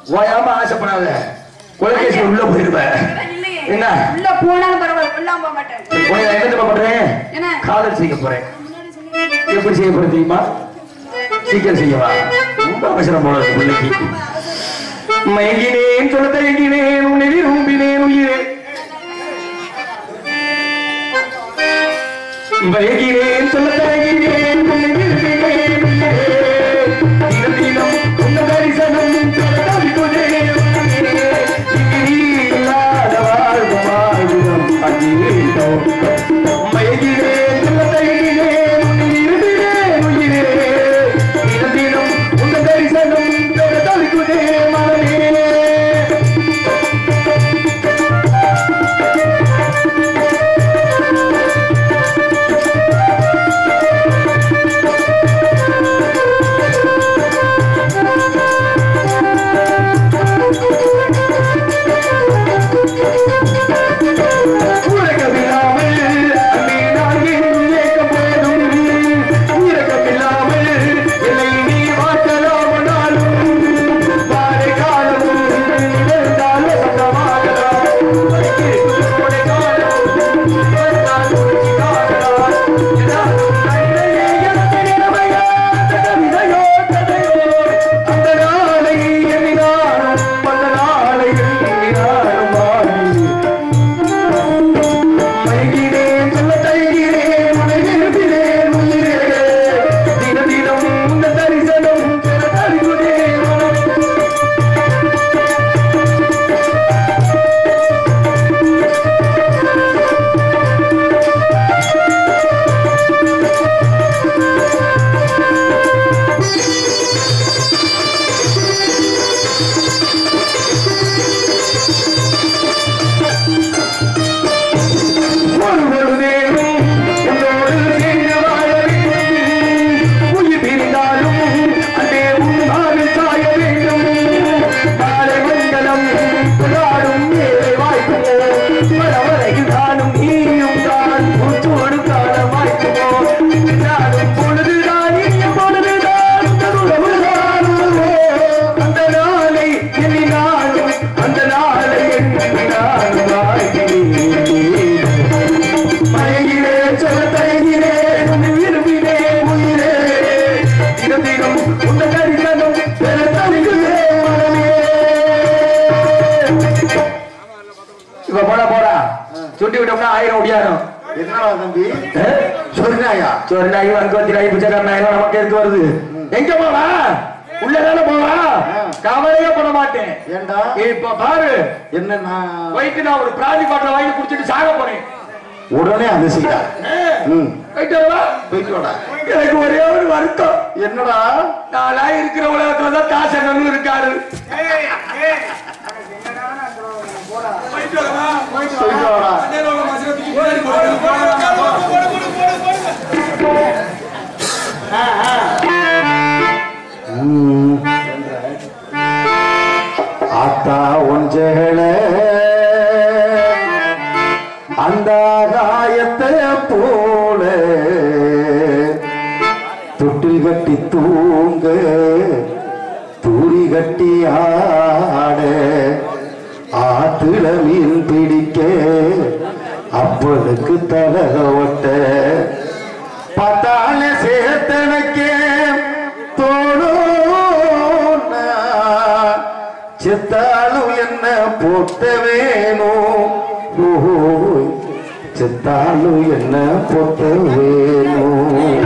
ஓயாம ஆசைப்படாத கொலைகேசி உள்ள போயிருப்ப இல்லையே என்ன? உள்ள போனாலும் பரவாயில்ல உள்ளாம போக மாட்டேன் உன்னை நான் என்ன தெரியுமா பண்றேன் என்ன? காதல் செய்ய போறேன் எப்படி செய்ய போறேன் தெரியுமா சீக்கிரம் செய்யவா ரொம்ப அவசரம் போல இருக்கு பிள்ளைக்கு மயங்கினேன் சொல்ல தயங்கினேன் உன்னை விரும்பினேன் உயிரே மயங்கினேன் சொல்ல தயங்கினேன் உன்னை விரும்பினேன் உயிரே தினம் தினம் உன்ன தரிசனம் சொல்ல தவிக்குதே உயிரே. நீ இல்லாத வாழ்வு வாழ்விடம் அங்கீகரித்தோ மயங்கினேன் சொல்ல தயங்கினேன் உன்னை விரும்பினேன் உயிரே தினம் தினம் உன்ன தரிசனம் சொல்ல தவிக்குதே மனமே உலகமில்லாமல் அன்பே நான் என் ஏக்கம் போதும். இரக்கமில்லாமல் என்னை நீ வாட்டலாமனாலும். வாழை காலமும் இருந்தால் வசந்தமாகலாம். வழிக்கிருக்கும் கொடை காலம் வந்தால் ஒழுங்கி காணலாம். எதாலும் கண்ணையே எனக்கு நிலைமையா, கவிதையோ கதையோ. அந்த நாளை எண்ணினாலும் அந்த நாளை எண்ணினாலும் வாழ்வு மயங்கினேன் சொல்ல தயங்கினேன் உன்னை விரும்பினேன் உயிரே தினம் தினம் உந்த தரிசனம் பெற தருகுதே மனமே. ஒரு பொழுதேனும் உன்னோடு சேர்ந்து வாழ வேண்டும். உயிர் பிரிந்தாலும் அன்றே உன்னாடு சாய வேண்டும். மாலை மங்களம் கொண்டாடும் ஏழை வாய்ப்புமோ பரவரையில் தானும் நீயும் தான் மூச்சோடு காண வாய்ப்புமோ நாடும் பொழுதுதான் இனிய பொழுதுதான் உறவுதான் உறவோ. அந்த நாளை எண்ணினாலும் அந்த நாளை எண்ணினாலும் வாழ்கிறேன் மயங்கினே சொல்ல தயங்கினே உன்னை விரும்பினே உயிரே தினம் தினம் உன்ன கரிசனம் பெற தருகிறே மனமே இப்ப போடா போடா சுட்டி விட்டோம்னா ஆயிரம் ஒடியாரும் என்னடா தம்பி சொன்னாயா சோறு நாய் வங்கோத்தி நாய் பிச்சைக்கார நாய் நமக்கு எடுத்து வருது எங்க போவா உள்ளதானே போவா கவலையே போட மாட்டேன் ஏண்டா இப்ப பாரு என்ன நான் போயிட்டு நான் ஒரு பிராணி பாட்டில் வாங்கி குடிச்சிட்டு சாக போறேன் உடனே அதை செய்யா ம் போயிட்டு வா. போயிட்டு வாடா எனக்கு ஒரே ஒரு வருத்தம் என்னடா நாளா இருக்கிற உலகத்துல தான் தாசகனும் இருக்காரு போயிட்டு வரமா? போயிட்டு போயிட்டு வாடா அண்ணன் உள்ள மசினை தூக்கி பின்னாடி போடு. போடு, போடு, போடு, போடு, போடு. ம். ஆத்தா ஒஞ்சேள அந்த காயத்தை போல தொட்டில் கட்டி தூங்க தூரி கட்டி ஆட ஆத்துல மீன் பிடிக்க அப்பனுக்கு தலக ஒட்ட பார்த்தால சேத்தனக்கே தோணும் செத்தாலும் என்ன பொத்த வேணும் ஓய், செத்தாலும் என்ன பொத்த வேணும்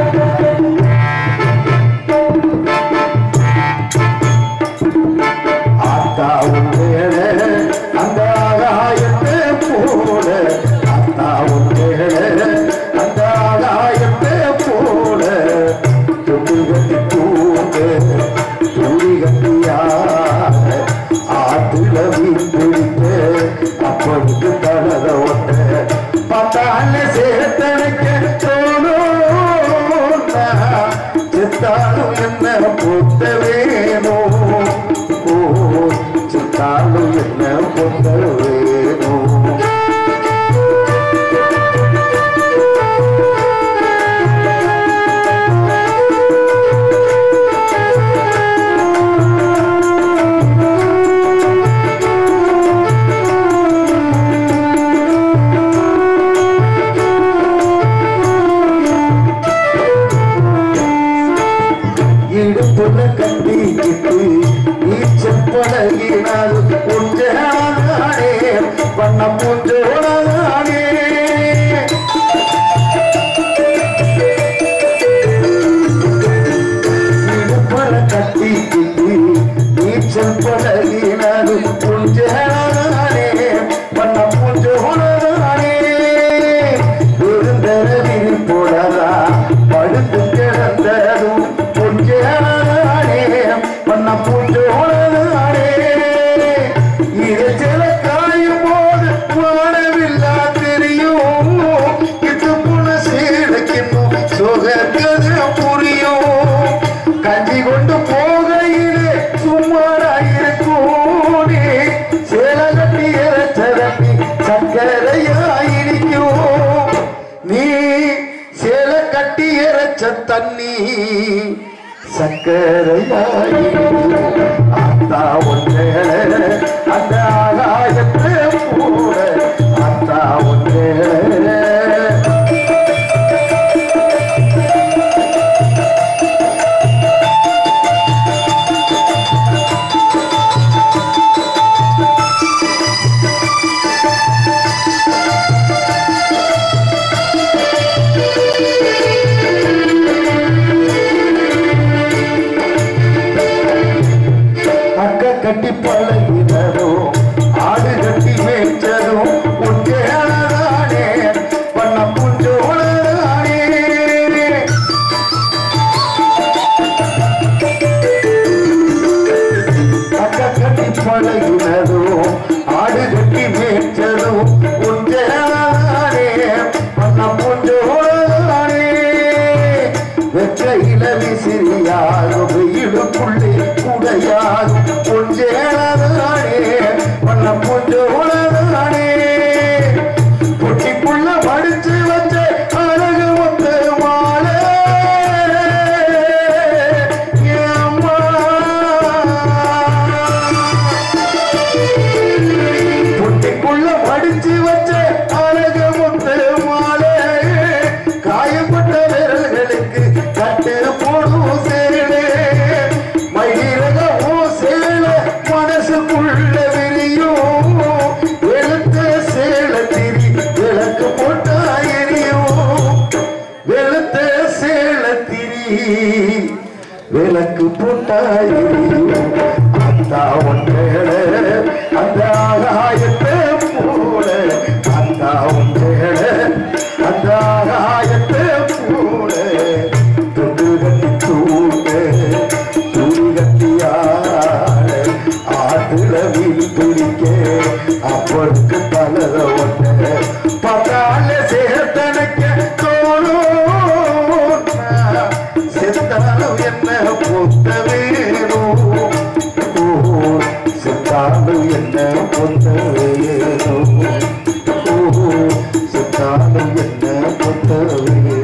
ஆத்தாவும் வேலை அந்த ஆகாயத்தை போல ஆத்தாவும் வேலை அந்த ஆகாயத்தை போல தொட்டு கட்டி தூங்க தூரி கட்டியாக ஆத்துல மீன் பிடிக்க அப்பனுக்கு தலத ஒட்ட பார்த்தால சேத்தனைக்க தோணும் செத்தாலும் என்ன பொத்த வேணும் ஓ செத்தாலும் என்ன பொத்த வேணும் பழகினது உஞ்சனானே வண்ண பூஞ்சோனானே இடுப்பட கட்டிக்கிட்டு நீச்சல் பழகினது புஞ்சனானே பண்ண புஞ்சோனானே விருந்தரவில் போடதா படுத்து கிடந்ததும் புஞ்சனானே பண்ண புஞ்சோனானே இறைச்சல காயும் போது வாழவில்லா தெரியும் இது புன சீடக்கின்னும் சுகக்கது புரியும் கஞ்சி கொண்டு போகையிலே சும்மாராயிருக்கூனே சேல கட்டி இறைச்சதட்டி சக்கரையாயிருக்கும் நீ சேல கட்டி இறைச்ச தண்ணி சக்கரையாயிருக்கும் அத்தா ஒன்றே அந்த ஆகாயத்தை போட அத்தா ஒன்றே அக்க கட்டி பழகினதும் ஆடு கட்டி மேய்ச்சதும் உச்சேனதானே பண்ண புஞ்சோனதானே அக்க கட்டி பழகினதும் ஆடு கட்டி மேய்ச்சதும் உச்சேனதானே பண்ண புஞ்சோனதானே வெற்ற இளவி சிறியாகும் வெயிலுக்குள்ளே குடையாகும் பொஞ்சேனதானே பண்ண பொஞ்சோனதானே பொட்டிக்குள்ள மடிச்சு வச்ச அழகு வந்து மாலை ஏம்மா. பொட்டிக்குள்ள மடிச்சு வச்ச அழகு முத்து மாலை காயப்பட்ட விரல்களுக்கு கட்டு போடும் சேலே மயிரக ஓ சேல மனசுக்குள்ள விரியும் வெளுத்த சேல திரி விளக்கு போட்டா எரியும் வெளுத்த சேல திரி விளக்கு போட்டா எரியும் அத்தா ஒன்றேல அந்த ஆகாயத்தை போல அத்தா ஒன்றேல அந்த ஆகாயத்தை போல தொண்டு கட்டி தூங்க துணி கட்டியாட ஆத்துல மீன் பிடிக்க அப்பளுக்கு தலத ஒட்ட பத்தால சேர்த்தனைக்க தோணும் செத்தாலும் என்ன பொத்த வேணும் ஓ, செத்தாலும் என்ன பொத்த வேணும் ஓ, செத்தாலும் என்ன பொத்த வேணும்